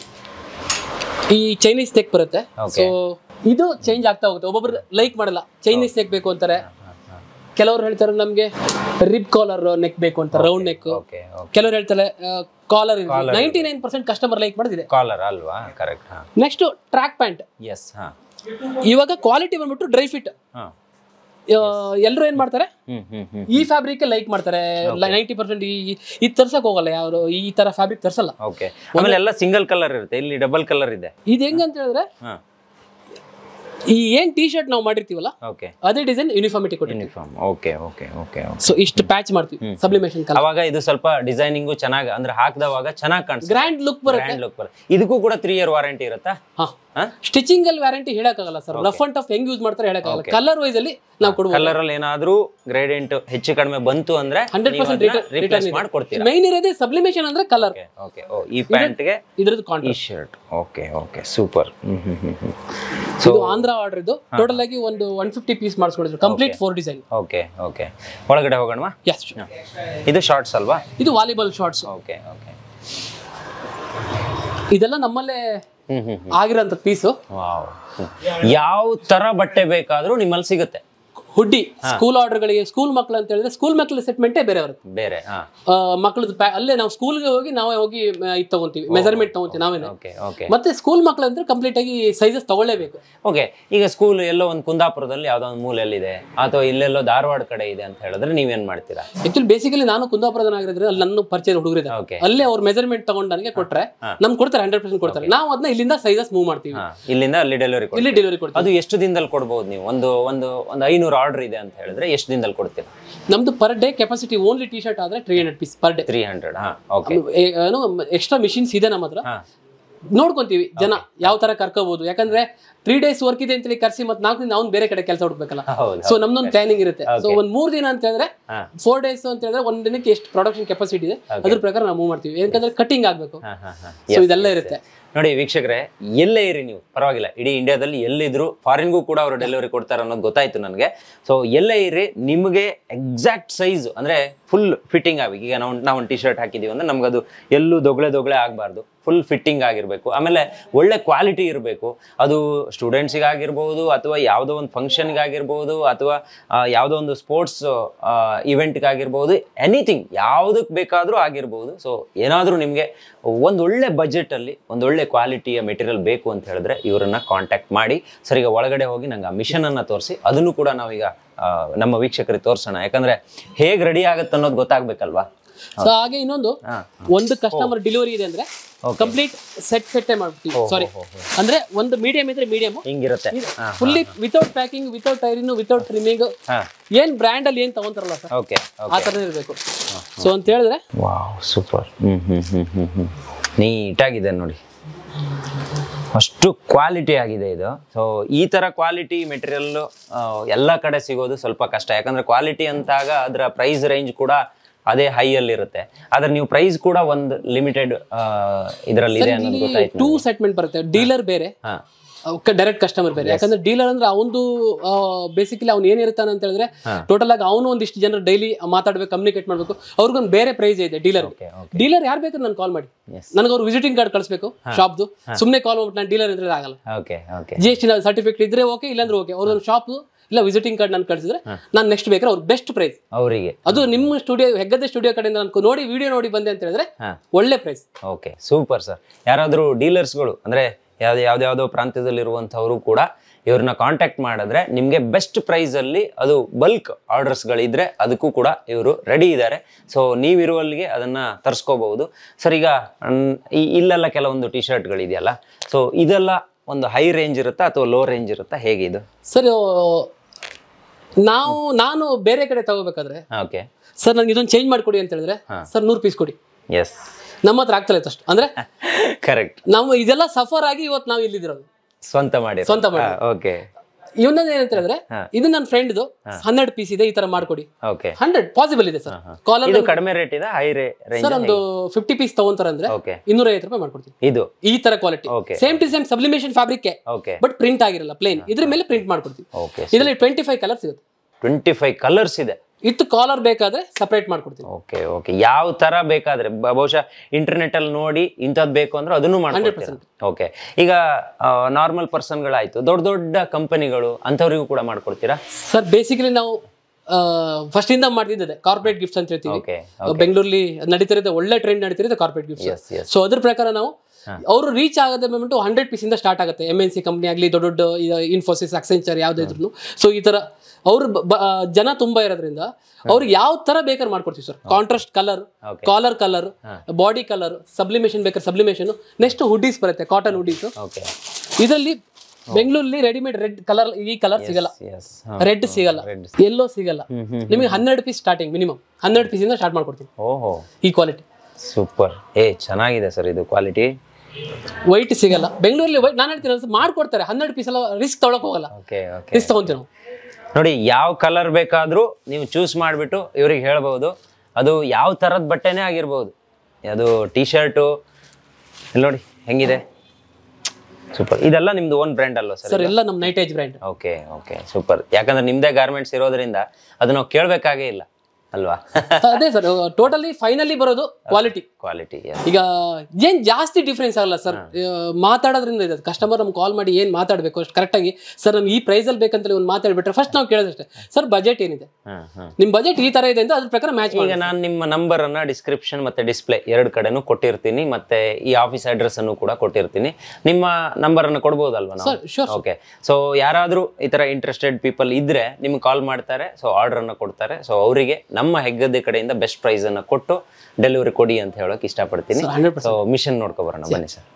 ಈ ಚೈನೀಸ್ ನೆಕ್ ಬರುತ್ತೆ Okay. ಸೊ ಇದು ಚೇಂಜ್ ಆಗ್ತಾ ಹೋಗುತ್ತೆ ಒಬ್ಬೊಬ್ರು ಲೈಕ್ ಮಾಡಲ್ಲ ಚೈನೀಸ್ ನೆಕ್ ಬೇಕು ಅಂತಾರೆ ಕೆಲವರು ಹೇಳ್ತಾರೆ ನಮ್ಗೆ ರಿಬ್ ಕಾಲರ್ ನೆಕ್ ಬೇಕು ಅಂತ ರೌಂಡ್ ನೆಕ್ ಓಕೆ ಓಕೆ ಕೆಲವರು ಹೇಳ್ತಾರೆ collar ninety nine percent customer like ಮಾಡಿದೆ ಕಾಲರ್ ಅಲ್ವಾ ಕರೆಕ್ಟ್ ಹಾ ನೆಕ್ಸ್ಟ್ ಟ್ರ್ಯಾಕ್ ಪ್ಯಾಂಟ್ ಎಸ್ ಹಾ ಇವಾಗ ಕ್ವಾಲಿಟಿ ಬಂದ್ಬಿಟ್ಟು ಡ್ರೈ ಫಿಟ್ ಹಾ ಎಲ್ಲರೂ ಏನ್ ಮಾಡ್ತಾರೆ ಹ್ಮ್ ಹ್ಮ್ ಹ್ಮ್ ಈ ಫ್ಯಾಬ್ರಿಕ್ ಲೈಕ್ ಮಾಡ್ತಾರೆ ನೈಂಟಿ ಪರ್ಸೆಂಟ್ ಈ ಈ ತರ್ಸಕ್ ಹೋಗಲ್ಲ ಯಾರು ಈ ತರ ಫ್ಯಾಬ್ರಿಕ್ ತರ್ಸಲ್ಲ ಓಕೆ ಆಮೇಲೆ ಎಲ್ಲ ಸಿಂಗಲ್ ಕಲರ್ ಇರುತ್ತೆ ಇಲ್ಲಿ ಡಬಲ್ ಕಲರ್ ಇದೆ ಇದು ಹೆಂಗಂತ ಹೇಳಿದ್ರೆ ಹಾ ಈ ಏನ್ ಟಿ ಶರ್ಟ್ ನಾವು ಮಾಡಿರ್ತೀವಲ್ಲ ಓಕೆ ಅದೇ ಡಿಸೈನ್ ಯೂನಿಫಾರ್ಮಿಟಿ ಕೊಟ್ಟಿರ್ತೀವಿ uniform okay okay okay so ಇಷ್ಟು ಪ್ಯಾಚ್ ಮಾಡ್ತೀವಿ ಸಬ್ಲಿಮೇಷನ್ ಕಲರ್ ಅವಾಗ ಇದು ಸ್ವಲ್ಪ ಡಿಸೈನಿಂಗು ಚೆನ್ನಾಗಿ ಅಂದ್ರೆ ಹಾಕಿದವಾಗ ಚೆನ್ನಾಗಿ ಕಾಣಿಸುತ್ತೆ ಗ್ರ್ಯಾಂಡ್ ಲುಕ್ ಬರುತ್ತೆ ಗ್ರ್ಯಾಂಡ್ ಲುಕ್ ಬರುತ್ತೆ ಇದಕ್ಕೂ ಕೂಡ ತ್ರೀ ಇಯರ್ ವಾರಂಟಿ ಇರುತ್ತಾ ಹಾ ಹಾ? ಸ್ಟಿಚಿಂಗ್ ಅಲ್ಲಿ ವ್ಯಾರಂಟಿ ಹೇಳಕ್ಕಾಗಲ್ಲ ಸರ್ ರಫ್ ಅಂಡ್ ಟಫ್ ಹೆಂಗ್ ಯೂಸ್ ಮಾಡ್ತಾರೆ ಹೇಳಕ್ಕಾಗಲ್ಲ ಕಲರ್ ವೈಸ್ ಅಲ್ಲಿ ನಾವು ಕೊಡ್ಬೋದು ಕಲರ್ ಅಲ್ಲಿ ಏನಾದ್ರೂ ಗ್ರೇಡಿಯಂಟ್ ಹೆಚ್ಚು ಕಡಿಮೆ ಬಂತು ಅಂದ್ರೆ ಹಂಡ್ರೆಡ್ ಪರ್ಸೆಂಟ್ ರಿಪ್ಲೇಸ್ ಮಾಡಿ ಕೊಡ್ತೀರಾ ಮೈನ್ ಇರೋದೇ ಸಬ್ಲಿಮೇಷನ್ ಅಂದ್ರೆ ಕಲರ್ ಓಕೆ ಓಕೆ ಓ ಈ ಪ್ಯಾಂಟ್ಗೆ ಇದ್ರದ್ದು ಈ contrast shirt okay okay super hmm hmm hmm hmm ಇದು ಆಂಧ್ರ ಆರ್ಡರ್ ಇದು ಟೋಟಲ್ ಆಗಿ ಒಂದು ಒನ್ ಫಿಫ್ಟಿ ಪೀಸ್ ಮಾಡಿಸ್ಕೊಂಡಿದ್ರು complete four design okay okay ಒಳಗಡೆ ಹೋಗೋಣವಾ ಎಸ್ ಇದು ಶಾರ್ಟ್ಸ್ ಅಲ್ವಾ ಇದು ವಾಲಿಬಾಲ್ ಶಾರ್ಟ್ಸ್ ಓಕೆ ಓಕೆ ಇದೆಲ್ಲ ನಮ್ಮಲ್ಲೇ ಹ್ಮ್ ಹ್ಮ್ ಹ್ಮ್ ಆಗಿರೋಂಥ ಪೀಸು ವಾವ್ ಯಾವ ತರ ಬಟ್ಟೆ ಬೇಕಾದ್ರೂ ನಿಮ್ಮಲ್ಲಿ ಸಿಗುತ್ತೆ ಹುಡ್ಡಿ ಸ್ಕೂಲ್ ಆರ್ಡರ್ಗಳಿಗೆ ಸ್ಕೂಲ್ ಮಕ್ಳು ಅಂತ ಹೇಳಿದ್ರೆ ಸ್ಕೂಲ್ ಮಕ್ಳ ಸೆಟ್ಮೆಂಟೇ ಬೇರೆ ಬರುತ್ತೆ ಬೇರೆ ಹಾ ಮಕ್ಳದ್ದು ಪ್ಯಾ- ಅಲ್ಲೇ ನಾವು ಸ್ಕೂಲ್ಗೆ ಹೋಗಿ ನಾವೇ ಹೋಗಿ ಮ, ಇದು ತಗೊಂತೀವಿ ಮೆಜರ್ಮೆಂಟ್ ತಗೊಂತೀವಿ ನಾವೇನೆ ಓಕೆ ಓಕೆ ಮತ್ತೆ ಸ್ಕೂಲ್ ಮಕ್ಳು ಅಂದ್ರೆ ಕಂಪ್ಲೀಟ್ ಆಗಿ ಸೈಜಸ್ ತಗೊಳ್ಳೇಬೇಕು ಓಕೆ ಈಗ ಸ್ಕೂಲ್ ಎಲ್ಲೋ ಒಂದು ಕುಂದಾಪುರದಲ್ಲಿ ಯಾವ್ದೋ ಒಂದು ಮೂಲೆಯಲ್ಲಿದೆ ಅಥವಾ ಇಲ್ಲೆಲ್ಲೋ ಧಾರವಾಡ ಕಡೆ ಇದೆ ಅಂತ ಹೇಳಿದ್ರೆ ನೀವೇನ್ ಮಾಡ್ತೀರಾ ಆಕ್ಚುಲಿ ಬೇಸಿಕಲಿ ನಾನು ಕುಂದಾಪುರದನಾಗಿರೋದ್ರೆ ಅಲ್ಲಿ ನನ್ನ ಪರಿಚಯ ಹುಡುಗರಿದೆ ಓಕೆ ಅಲ್ಲೇ ಅವ್ರ ಮೆಜರ್ಮೆಂಟ್ ತಗೊಂಡು ನನಗೆ ಕೊಟ್ರೆ ಹಾ. ನಮ್ಗೆ ಕೊಡ್ತಾರೆ ಹಂಡ್ರೆಡ್ ಪರ್ಸೆಂಟ್ ಕೊಡ್ತಾರೆ ನಾವು ಅದನ್ನ ಇಲ್ಲಿಂದ ಸೈಜಸ್ ಮೂವ್ ಮಾಡ್ತೀವಿ ಹಾ ಇಲ್ಲಿಂದ ಅಲ್ಲಿ ಡೆಲಿವರಿ ಇಲ್ಲಿ ಡೆಲಿವರಿ ಕೊಡ್ತೀವಿ ಅದು ಎಷ್ಟು ದಿನದಲ್ಲಿ ಕೊಡ್ಬೋದು ನೀವು ಒಂದು ಒಂದು ಒಂದು ಐನೂರು ಆರ್ಡರ್ ಇದೆ ಅಂತ ಹೇಳಿದ್ರೆ ಎಷ್ಟು ದಿನದಲ್ಲಿ ಕೊಡ್ತೀರಾ ನಮ್ದು per day capacity only T shirt ಆದ್ರೆ three hundred piece per day three hundred ಹಾ ಓಕೆ ಏನು ಎಕ್ಸ್ಟ್ರಾ ಮಿಷಿನ್ಸ್ ಇದೆ ನಮ್ಮ ಹತ್ರ ಹಾ ನೋಡ್ಕೊಂತೀವಿ ಜನ ಯಾವ ತರ ಕರ್ಕೋಬಹುದು ಯಾಕಂದ್ರೆ ತ್ರೀ ಡೇಸ್ ವರ್ಕ್ ಇದೆ ಅಂತೇಳಿ ಕರ್ಸಿ ಮತ್ತೆ ನಾಲ್ಕು ದಿನ ಅವ್ನು ಬೇರೆ ಕಡೆ ಕೆಲಸ ಹುಡ್ಬೇಕಲ್ಲ ಹೌದು ಸೊ ನಮ್ದೊಂದು ಪ್ಲಾನಿಂಗ್ ಇರುತ್ತೆ ಸೊ ಒಂದ್ ಮೂರ್ ದಿನ ಅಂತ ಹೇಳಿದ್ರೆ ಹಾ. ಫೋರ್ ಡೇಸ್ ಅಂತ ಹೇಳಿದ್ರೆ ಒಂದ್ ದಿನಕ್ಕೆ ಎಷ್ಟು ಪ್ರೊಡಕ್ಷನ್ ಕೆಪಾಸಿಟಿ ಇದೆ ಅದ್ರ ಪ್ರಕಾರ ನಾವು ಮೂವ್ ಮಾಡ್ತೀವಿ ಯಾಕಂದ್ರೆ ಕಟಿಂಗ್ ಆಗ್ಬೇಕು ಹಾ ಹಾ ಹಾ ಸೊ ಇದೆಲ್ಲ ಇರುತ್ತೆ ನೋಡಿ ವೀಕ್ಷಕರೇ ಎಲ್ಲೇ ಇರಿ ನೀವು ಪರವಾಗಿಲ್ಲ ಇಡೀ ಇಂಡಿಯಾದಲ್ಲಿ ಎಲ್ಲಿದ್ರು ಫಾರಿನ್ಗೂ ಕೂಡ ಅವರು ಡೆಲಿವರಿ ಕೊಡ್ತಾರೆ ಅನ್ನೋದು ಗೊತ್ತಾಯ್ತು ನನಗೆ ಸೊ ಎಲ್ಲೇ ಇರಿ ನಿಮಗೆ ಎಕ್ಸಾಕ್ಟ್ ಸೈಜ್ ಅಂದ್ರೆ ಫುಲ್ ಫಿಟ್ಟಿಂಗ್ ಆಗಬೇಕು ಈಗ ನಾವು ನಾವು ಒಂದು ಟಿ ಶರ್ಟ್ ಹಾಕಿದೀವಿ ಅಂದ್ರೆ ನಮ್ಗೆ ಅದು ಎಲ್ಲೂ ದೊಗಳೆ ದೊಗಳೆ ಆಗಬಾರ್ದು ಫುಲ್ ಫಿಟ್ಟಿಂಗ್ ಆಗಿರಬೇಕು ಆಮೇಲೆ ಒಳ್ಳೆ ಕ್ವಾಲಿಟಿ ಇರಬೇಕು ಅದು ಸ್ಟೂಡೆಂಟ್ಸಿಗಾಗಿರ್ಬೋದು ಅಥವಾ ಯಾವುದೋ ಒಂದು ಫಂಕ್ಷನ್ಗಾಗಿರ್ಬೋದು ಅಥವಾ ಆ, ಯಾವುದೋ ಒಂದು ಸ್ಪೋರ್ಟ್ಸ್ ಇವೆಂಟ್ಗಾಗಿರ್ಬೋದು ಎನಿಥಿಂಗ್ ಯಾವುದಕ್ಕೆ ಬೇಕಾದರೂ ಆಗಿರ್ಬೋದು ಸೊ ಏನಾದರೂ ನಿಮಗೆ ಒಂದು ಒಳ್ಳೆ ಬಜೆಟಲ್ಲಿ ಒಂದು ಒಳ್ಳೆ ಕ್ವಾಲಿಟಿಯ ಮೆಟೀರಿಯಲ್ ಬೇಕು ಅಂತ ಹೇಳಿದ್ರೆ ಇವರನ್ನ ಕಾಂಟ್ಯಾಕ್ಟ್ ಮಾಡಿ ಸರ್ ಈಗ ಒಳಗಡೆ ಹೋಗಿ ನಂಗೆ ಆ ಮಿಷನನ್ನು ತೋರಿಸಿ ಅದನ್ನು ಕೂಡ ನಾವೀಗ ಆ, ನಮ್ಮ ವೀಕ್ಷಕರಿಗೆ ತೋರಿಸೋಣ ಯಾಕಂದ್ರೆ ಹೇಗೆ ರೆಡಿ ಆಗುತ್ತೆ ಅನ್ನೋದು ಗೊತ್ತಾಗ್ಬೇಕಲ್ವಾ ಸೊ ಹಾಗೆ ಇನ್ನೊಂದು ಹಾ. ಒಂದು ಕಸ್ಟಮರ್ ಡೆಲಿವರಿ ಇದೆ ಅಂದ್ರೆ ಕಂಪ್ಲೀಟ್ ಸೆಟ್ ಸೆಟ್ಟೇ ಮಾಡ್ಬಿಡ್ತೀವಿ ಸಾರಿ ಅಂದ್ರೆ ಒಂದು ಮೀಡಿಯಂ ಇದ್ರೆ ಮೀಡಿಯಂ ಹಿಂಗಿರುತ್ತೆ ಹಾ ಫುಲ್ಲಿ ವಿತೌಟ್ ಪ್ಯಾಕಿಂಗ್ ವಿತೌಟ್ ಟೈರಿನ್ ವಿತೌಟ್ ಟ್ರಿಮಿಂಗ್ ಹಾ ಏನ್ ಬ್ರ್ಯಾಂಡ್ ಅಲ್ಲಿ ಏನ್ ತಗೊಂತಾರಲ್ಲ ಸರ್ ಓಕೆ ಆ ತರ ಇರಬೇಕು ಸೊ ಅಂತ ಹೇಳಿದ್ರೆ wow super hmm hmm hmm hmm ಹ್ಮ್ ನೀಟಾಗಿದೆ ನೋಡಿ ಅಷ್ಟು ಕ್ವಾಲಿಟಿ ಆಗಿದೆ ಇದು ಸೊ ಈ ತರ ಕ್ವಾಲಿಟಿ ಮೆಟೀರಿಯಲ್ ಎಲ್ಲ ಕಡೆ ಸಿಗೋದು ಸ್ವಲ್ಪ ಕಷ್ಟ ಯಾಕಂದ್ರೆ ಕ್ವಾಲಿಟಿ ಅಂತಾಗ ಅದರ ಪ್ರೈಸ್ ರೇಂಜ್ ಕೂಡ ಅದೇ ಹೈ ಅಲ್ಲಿ ಇರುತ್ತೆ ಆದ್ರೆ ನೀವು ಪ್ರೈಸ್ ಕೂಡ ಒಂದು ಲಿಮಿಟೆಡ್ ಇದರಲ್ಲಿ ಇದೆ ಅನ್ನೋದು ಗೊತ್ತಾಯ್ತು ಟೂ ಸೆಟ್ಮೆಂಟ್ ಬರುತ್ತೆ ಡೀಲರ್ ಬೇರೆ ಹಾ ಡೈರೆಕ್ಟ್ ಕಸ್ಟಮರ್ ಬೇರೆ ಯಾಕಂದ್ರೆ ಡೀಲರ್ ಅಂದ್ರೆ ಅವನು ಬೇಸಿಕಲಿ ಅವ್ನು ಏನಿರ್ತಾನೆ ಅಂತ ಹೇಳಿದ್ರೆ ಹಾ. ಟೋಟಲ್ ಆಗಿ ಅವನು ಒಂದಿಷ್ಟು ಜನರು ಡೈಲಿ ಮಾತಾಡ್ಬೇಕು ಕಮ್ಯುನಿಕೇಟ್ ಮಾಡ್ಬೇಕು ಅವ್ರಿಗೊಂದು ಬೇರೆ ಪ್ರೈಸ್ ಇದೆ ಡೀಲರ್ ಓಕೆ ಓಕೆ ಡೀಲರ್ ಯಾರು ಬೇಕಾದ್ರೆ ನಾನು ಕಾಲ್ ಮಾಡಿ Yes. ನನಗೆ ಅವ್ರು ವಿಸಿಟಿಂಗ್ ಕಾರ್ಡ್ ಕಳಿಸ್ಬೇಕು ಶಾಪ್ದು ಸುಮ್ಮನೆ ಕಾಲ್ ಮಾಡ್ಬಿಟ್ಟು ನಾನು ಡೀಲರ್ ಇದ್ರೆ ಆಗಲ್ಲ okay okay G S T certificate ಇದ್ರೆ ಓಕೆ ಇಲ್ಲಾಂದ್ರೆ ಓಕೆ ಅವ್ರೊಂದು ಶಾಪ್ ಇಲ್ಲ ವಿಸಿಟಿಂಗ್ ಕಾರ್ಡ್ ನಾನು ಕಳಿಸಿದ್ರೆ ನಾನು ನೆಕ್ಸ್ಟ್ ಬೇಕಾದ್ರೆ ಅವ್ರು ಬೆಸ್ಟ್ ಪ್ರೈಸ್ ಅವರಿಗೆ ಅದು ನಿಮ್ಮ ಸ್ಟುಡಿಯೋ ಹೆಗ್ಗದ್ದೆ ಸ್ಟುಡಿಯೋ ಕಡೆಯಿಂದ ನಾನು ನೋಡಿ ವಿಡಿಯೋ ನೋಡಿ ಬಂದೆ ಅಂತ ಹೇಳಿದ್ರೆ ಹಾ ಒಳ್ಳೆ ಪ್ರೈಸ್ ಓಕೆ ಸೂಪರ್ ಸರ್ ಯಾರಾದರೂ ಡೀಲರ್ಸ್ಗಳು ಅಂದರೆ ಯಾವ್ದು ಯಾವ್ದ್ಯಾವುದೋ ಪ್ರಾಂತ್ಯದಲ್ಲಿರುವಂಥವರು ಕೂಡ ಇವ್ರನ್ನ ಕಾಂಟ್ಯಾಕ್ಟ್ ಮಾಡಿದ್ರೆ ನಿಮಗೆ ಬೆಸ್ಟ್ ಪ್ರೈಸಲ್ಲಿ ಅದು ಬಲ್ಕ್ ಆರ್ಡರ್ಸ್ಗಳಿದ್ರೆ ಅದಕ್ಕೂ ಕೂಡ ಇವರು ರೆಡಿ ಇದ್ದಾರೆ ಸೊ ನೀವಿರುವಲ್ಲಿಗೆ ಅದನ್ನು ತರಿಸ್ಕೋಬಹುದು ಸರ್ ಈಗ ಮ್, ಈ- ಇಲ್ಲೆಲ್ಲ ಕೆಲವೊಂದು ಟಿ ಶರ್ಟ್ಗಳಿದೆಯಲ್ಲ ಸೊ ಇದೆಲ್ಲ ಒಂದು ಹೈ ರೇಂಜ್ ಇರುತ್ತಾ ಅಥವಾ ಲೋ ರೇಂಜ್ ಇರುತ್ತಾ ಹೇಗೆ ಇದು ಸರ್ ನಾವು ನಾನು ಬೇರೆ ಕಡೆ ತಗೋಬೇಕಾದ್ರೆ ಓಕೆ ಸರ್ ನನಗೆ ಇದೊಂದು ಚೇಂಜ್ ಮಾಡ್ಕೊಡಿ ಅಂತ ಹೇಳಿದ್ರೆ ಸರ್ ನೂರು ಪೀಸ್ ಕೊಡಿ ಎಸ್ ನಮ್ಮ ಹತ್ರ ಆಗ್ತಲ್ಲ ಅಷ್ಟು ಅಂದ್ರೆ ಕರೆಕ್ಟ್ ನಾವು ಇದೆಲ್ಲ ಸಫರ್ ಆಗಿ ಇವತ್ತು ನಾವು ಇಲ್ಲಿದಿರೋದು ಸ್ವಂತ ಮಾಡಿ ಸ್ವಂತ ಮಾಡಿ. ಓಕೆ ಇವನೊಂದು ಏನಂತ ಹೇಳಿದ್ರೆ ಹಾ. ಇದು ನನ್ನ ಫ್ರೆಂಡ್ದು ಹನ್ನೆರಡು ಪೀಸ್ ಇದೆ ಈ ತರ ಮಾಡ್ಕೊಡಿ ಓಕೆ ಹಂಡ್ರೆಡ್ ಪಾಸಿಬಲ್ ಇದೆ ಸರ್ ಕಾಲರ್ ಇದು ಕಡಿಮೆ ರೇಟ್ ಇದೆ ಹೈ ರೇ ರೇಂಜ್ ಸರ್ ಒಂದು ಫಿಫ್ಟಿ ಪೀಸ್ ತಗೊಂತಾರೆ ಅಂದ್ರೆ ಓಕೆ ಇನ್ನೂರ ಐವತ್ತು ರೂಪಾಯಿ ಮಾಡ್ಕೊಡ್ತೀನಿ ಇದು ಈ ತರ quality Okay. Same to same sublimation fabric okay but print ಆಗಿರಲ್ಲ ಪ್ಲೇನ್ ಇದ್ರ ಮೇಲೆ ಪ್ರಿಂಟ್ ಮಾಡ್ಕೊಡ್ತೀವಿ ಓಕೆ ಇದರಲ್ಲಿ ಟ್ವೆಂಟಿ ಫೈವ್ ಕಲರ್ ಸಿಗುತ್ತೆ ಟ್ವೆಂಟಿ ಫೈವ್ ಕಲರ್ಸ್ ಇದೆ ಇತ್ತು ಕಾಲರ್ ಬೇಕಾದ್ರೆ ಸಪರೇಟ್ ಮಾಡ್ಕೊಡ್ತೀವಿ ಓಕೆ ಓಕೆ ಯಾವ ತರ ಬೇಕಾದ್ರೆ ಬ- ಬಹುಶಃ ಇಂಟರ್ನೆಟ್ ಅಲ್ಲಿ ನೋಡಿ ಇಂಥದ್ದು ಬೇಕು ಅಂದ್ರೆ ಅದನ್ನು ಮಾಡ್ಕೊಡ್ತೀರಾ ಓಕೆ ಈಗ ನಾರ್ಮಲ್ ಪರ್ಸನ್ಗಳಾಯ್ತು ದೊಡ್ಡ ದೊಡ್ಡ ಕಂಪನಿಗಳು ಅಂಥವ್ರಿಗೂ ಕೂಡ ಮಾಡ್ಕೊಡ್ತೀರಾ ಸರ್ ಬೇಸಿಕಲಿ ನಾವು ಫಸ್ಟ್ ಇಂದ ಮಾಡ್ತಿದ್ದೆ ಕಾರ್ಪೊರೇಟ್ ಗಿಫ್ಟ್ಸ್ ಅಂತ ಹೇಳ್ತೀವಿ ಓಕೆ ಬೆಂಗಳೂರಲ್ಲಿ ನಡೀತಿರೋದು ಒಳ್ಳೆ ಟ್ರೆಂಡ್ ನಡೀತಿರೋದು corporate gifts yes yes so ಅದ್ರ ಪ್ರಕಾರ ನಾವು ಅವರು ರೀಚ್ ಆಗದೆ ಮೂಮೆಂಟ್ ಹಂಡ್ರೆಡ್ ಪೀಸ್ ಇಂದ ಸ್ಟಾರ್ಟ್ ಆಗುತ್ತೆ ಎಮ್ ಎನ್ ಸಿ ಕಂಪ್ನಿ ಆಗಲಿ ದೊಡ್ಡ ದೊಡ್ಡ ಇನ್ಫೋಸಿಸ್ ಅಕ್ಸೆಂಚರ್ ಯಾವುದೇ ಇದ್ರು ಸೊ ಈ ತರ ಅವ್ರು ಬ- ಬ- ಆ, ಜನ ತುಂಬಾ ಇರೋದ್ರಿಂದ ಅವ್ರಿಗೆ ಯಾವ ತರ ಬೇಕಾದ್ರೆ ಮಾಡ್ಕೊಡ್ತೀವಿ sir contrast colour Okay. Collar colour body colour sublimation ಬೇಕಾದ್ರೆ ಸಬ್ಲಿಮೇಷನ್ ನೆಕ್ಸ್ಟ್ ಹುಡೀಸ್ ಬರುತ್ತೆ ಕಾಟನ್ ಹುಡೀಸ್ ಓಕೆ ಇದರಲ್ಲಿ ಬೆಂಗಳೂರಲ್ಲಿ ರೆಡಿಮೇಡ್ ರೆಡ್ ಕಲರ್ ಈ ಕಲರ್ ಸಿಗಲ್ಲ ಎಸ್ ರೆಡ್ ಸಿಗಲ್ಲ ಎಲ್ಲೋ ಸಿಗಲ್ಲ ನಿಮಗೆ ಹನ್ನೆರಡು ಪೀಸ್ ಸ್ಟಾರ್ಟಿಂಗ್ ಮಿನಿಮಮ್ ಹನ್ನೆರಡು ಪೀಸ್ ಇಂದ ಸ್ಟಾರ್ಟ್ ಮಾಡ್ಕೊಡ್ತೀವಿ ಓಹೋ ಈ ಕ್ವಾಲಿಟಿ ಸೂಪರ್ ಏ ಚೆನ್ನಾಗಿದೆ ಸರ್ ಇದು ಕ್ವಾಲಿಟಿ ವೈಟ್ ಸಿಗಲ್ಲ ಬೆಂಗಳೂರಲ್ಲಿ ವೈಟ್ ನಾನು ಹೇಳ್ತೀನಿ ಅದು ಮಾಡ್ಕೊಡ್ತಾರೆ ಹನ್ನೆರಡು ಪೀಸ್ ಎಲ್ಲ ರಿಸ್ಕ್ ತೊಗೊಳಕ್ ಹೋಗಲ್ಲ ಓಕೆ ಓಕೆ ರಿಸ್ಕ್ ತಗೊಂತೀವಿ ನಾವು ನೋಡಿ ಯಾವ ಕಲರ್ ಬೇಕಾದರೂ ನೀವು ಚೂಸ್ ಮಾಡಿಬಿಟ್ಟು ಇವ್ರಿಗೆ ಹೇಳ್ಬೋದು ಅದು ಯಾವ ಥರದ ಬಟ್ಟೆನೇ ಆಗಿರ್ಬೋದು ಅದು ಟಿ ಶರ್ಟು ಇಲ್ಲಿ ನೋಡಿ ಹೆಂಗಿದೆ ಸೂಪರ್ ಇದೆಲ್ಲ ನಿಮ್ದು ಓನ್ ಬ್ರ್ಯಾಂಡ್ ಅಲ್ವಾ ಸರ್ ಸರ್ ಎಲ್ಲ ನಮ್ಮ Nightage brand okay okay super ಯಾಕಂದ್ರೆ ನಿಮ್ದೇ ಗಾರ್ಮೆಂಟ್ಸ್ ಇರೋದ್ರಿಂದ ಅದು ನಾವು ಕೇಳಬೇಕಾಗೇ ಇಲ್ಲ ಅಲ್ವಾ ಅದೇ ಸರ್ ಟೋಟಲಿ ಫೈನಲಿ ಬರೋದು ಕ್ವಾಲಿಟಿ ಕ್ವಾಲಿಟಿ ಈಗ ಏನ್ ಜಾಸ್ತಿ ಡಿಫ್ರೆನ್ಸ್ ಆಗಲ್ಲ ಸರ್ ಮಾತಾಡೋದ್ರಿಂದ ಇದೆ ಕಸ್ಟಮರ್ ನಮ್ಗೆ ಕಾಲ್ ಮಾಡಿ ಏನ್ ಮಾತಾಡಬೇಕು ಅಷ್ಟು ಕರೆಕ್ಟಾಗಿ ಸರ್ ನಮ್ಗೆ ಈ ಪ್ರೈಸಲ್ಲಿ ಬೇಕಂತ ಒಂದು ಮಾತಾಡ್ಬಿಟ್ರೆ ಫಸ್ಟ್ ನಾವು ಕೇಳೋದಷ್ಟೇ ಸರ್ ಬಜೆಟ್ ಏನಿದೆ ಹಾಂ ಹಾಂ ನಿಮ್ ಬಜೆಟ್ ಈ ತರ ಇದೆ ಅಂತ ಅದ್ರ ಪ್ರಕಾರ ಮ್ಯಾಚ್ ಮಾಡಿ ಈಗ ನಾನು ನಿಮ್ಮ ನಂಬರ್ ಅನ್ನ ಡಿಸ್ಕ್ರಿಪ್ಷನ್ ಮತ್ತೆ ಡಿಸ್ಪ್ಲೇ ಎರಡು ಕಡೆನೂ ಕೊಟ್ಟಿರ್ತೀನಿ ಮತ್ತೆ ಈ ಆಫೀಸ್ ಅಡ್ರೆಸ್ ಅನ್ನು ಕೂಡ ಕೊಟ್ಟಿರ್ತೀನಿ ನಿಮ್ಮ ನಂಬರ್ ಅನ್ನು ಕೊಡ್ಬೋದಲ್ವಾ ನಾವು ಸರ್ ಶೋರ್ ಓಕೆ ಸೊ ಯಾರಾದರೂ ಈ ಥರ ಇಂಟ್ರೆಸ್ಟೆಡ್ ಪೀಪಲ್ ಇದ್ರೆ ನಿಮ್ಗೆ ಕಾಲ್ ಮಾಡ್ತಾರೆ ಸೊ ಆರ್ಡರ್ ಅನ್ನು ಕೊಡ್ತಾರೆ ಸೊ ಅವರಿಗೆ ನಮ್ಮ ಹೆಗ್ಗದ್ದೆ ಕಡೆಯಿಂದ ಬೆಸ್ಟ್ ಪ್ರೈಸ್ ಅನ್ನ ಕೊಟ್ಟು ಡೆಲಿವರಿ ಕೊಡಿ ಅಂತ ಹೇಳಕ್ ಇಷ್ಟಪಡ್ತೀನಿ Sir, 100%. ಸೊ ಮಿಷನ್ ನೋಡ್ಕೊಬರೋಣ ಬನ್ನಿ ಸರ್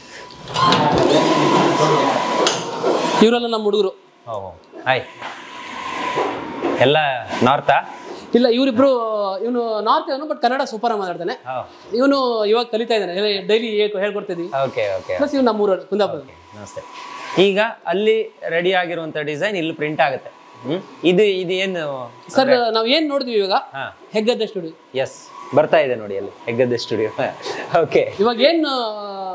ಇವರೆಲ್ಲ ನಮ್ಮ ಹುಡುಗರು ಓಹ್ ಹಾಯ್ ಎಲ್ಲ ನಾರ್ತಾ ಇಲ್ಲ ಇವರಿಬ್ರು ಇವನು ನಾರ್ತ್ ಇವನು ಬಟ್ ಕನ್ನಡ ಸೂಪರ್ ಮಾತಾಡ್ತಾನೆ ಇವನು ಇವಾಗ ಕಲಿತಾ ಇದ್ದಾನೆ ಡೈಲಿ ಹೇಳ್ಕೊಡ್ತಾ ಇದೀವಿ ಓಕೆ ಓಕೆ ಪ್ಲಸ್ ಇವ್ನು ನಮ್ಮೂರವ್ರು ಕುಂದಾಪುರ ನಮಸ್ತೆ ಈಗ ಅಲ್ಲಿ ರೆಡಿ ಆಗಿರುವಂತ ಡಿಸೈನ್ ಇಲ್ಲಿ ಪ್ರಿಂಟ್ ಆಗುತ್ತೆ ಹ್ಮ್ ಇದು ಇದು ಏನು ಸರ್ ನಾವ್ ಏನ್ ನೋಡಿದ್ವಿ ಇವಾಗ ಹಾ ಹೆಗ್ಗದ್ದೆ ಸ್ಟುಡಿಯೋ ಎಸ್ ಬರ್ತಾ ಇದೆ ನೋಡಿ ಅಲ್ಲಿ ಹೆಗ್ಗದ್ದೆ ಸ್ಟುಡಿಯೋ ಓಕೆ ಇವಾಗ ಏನ್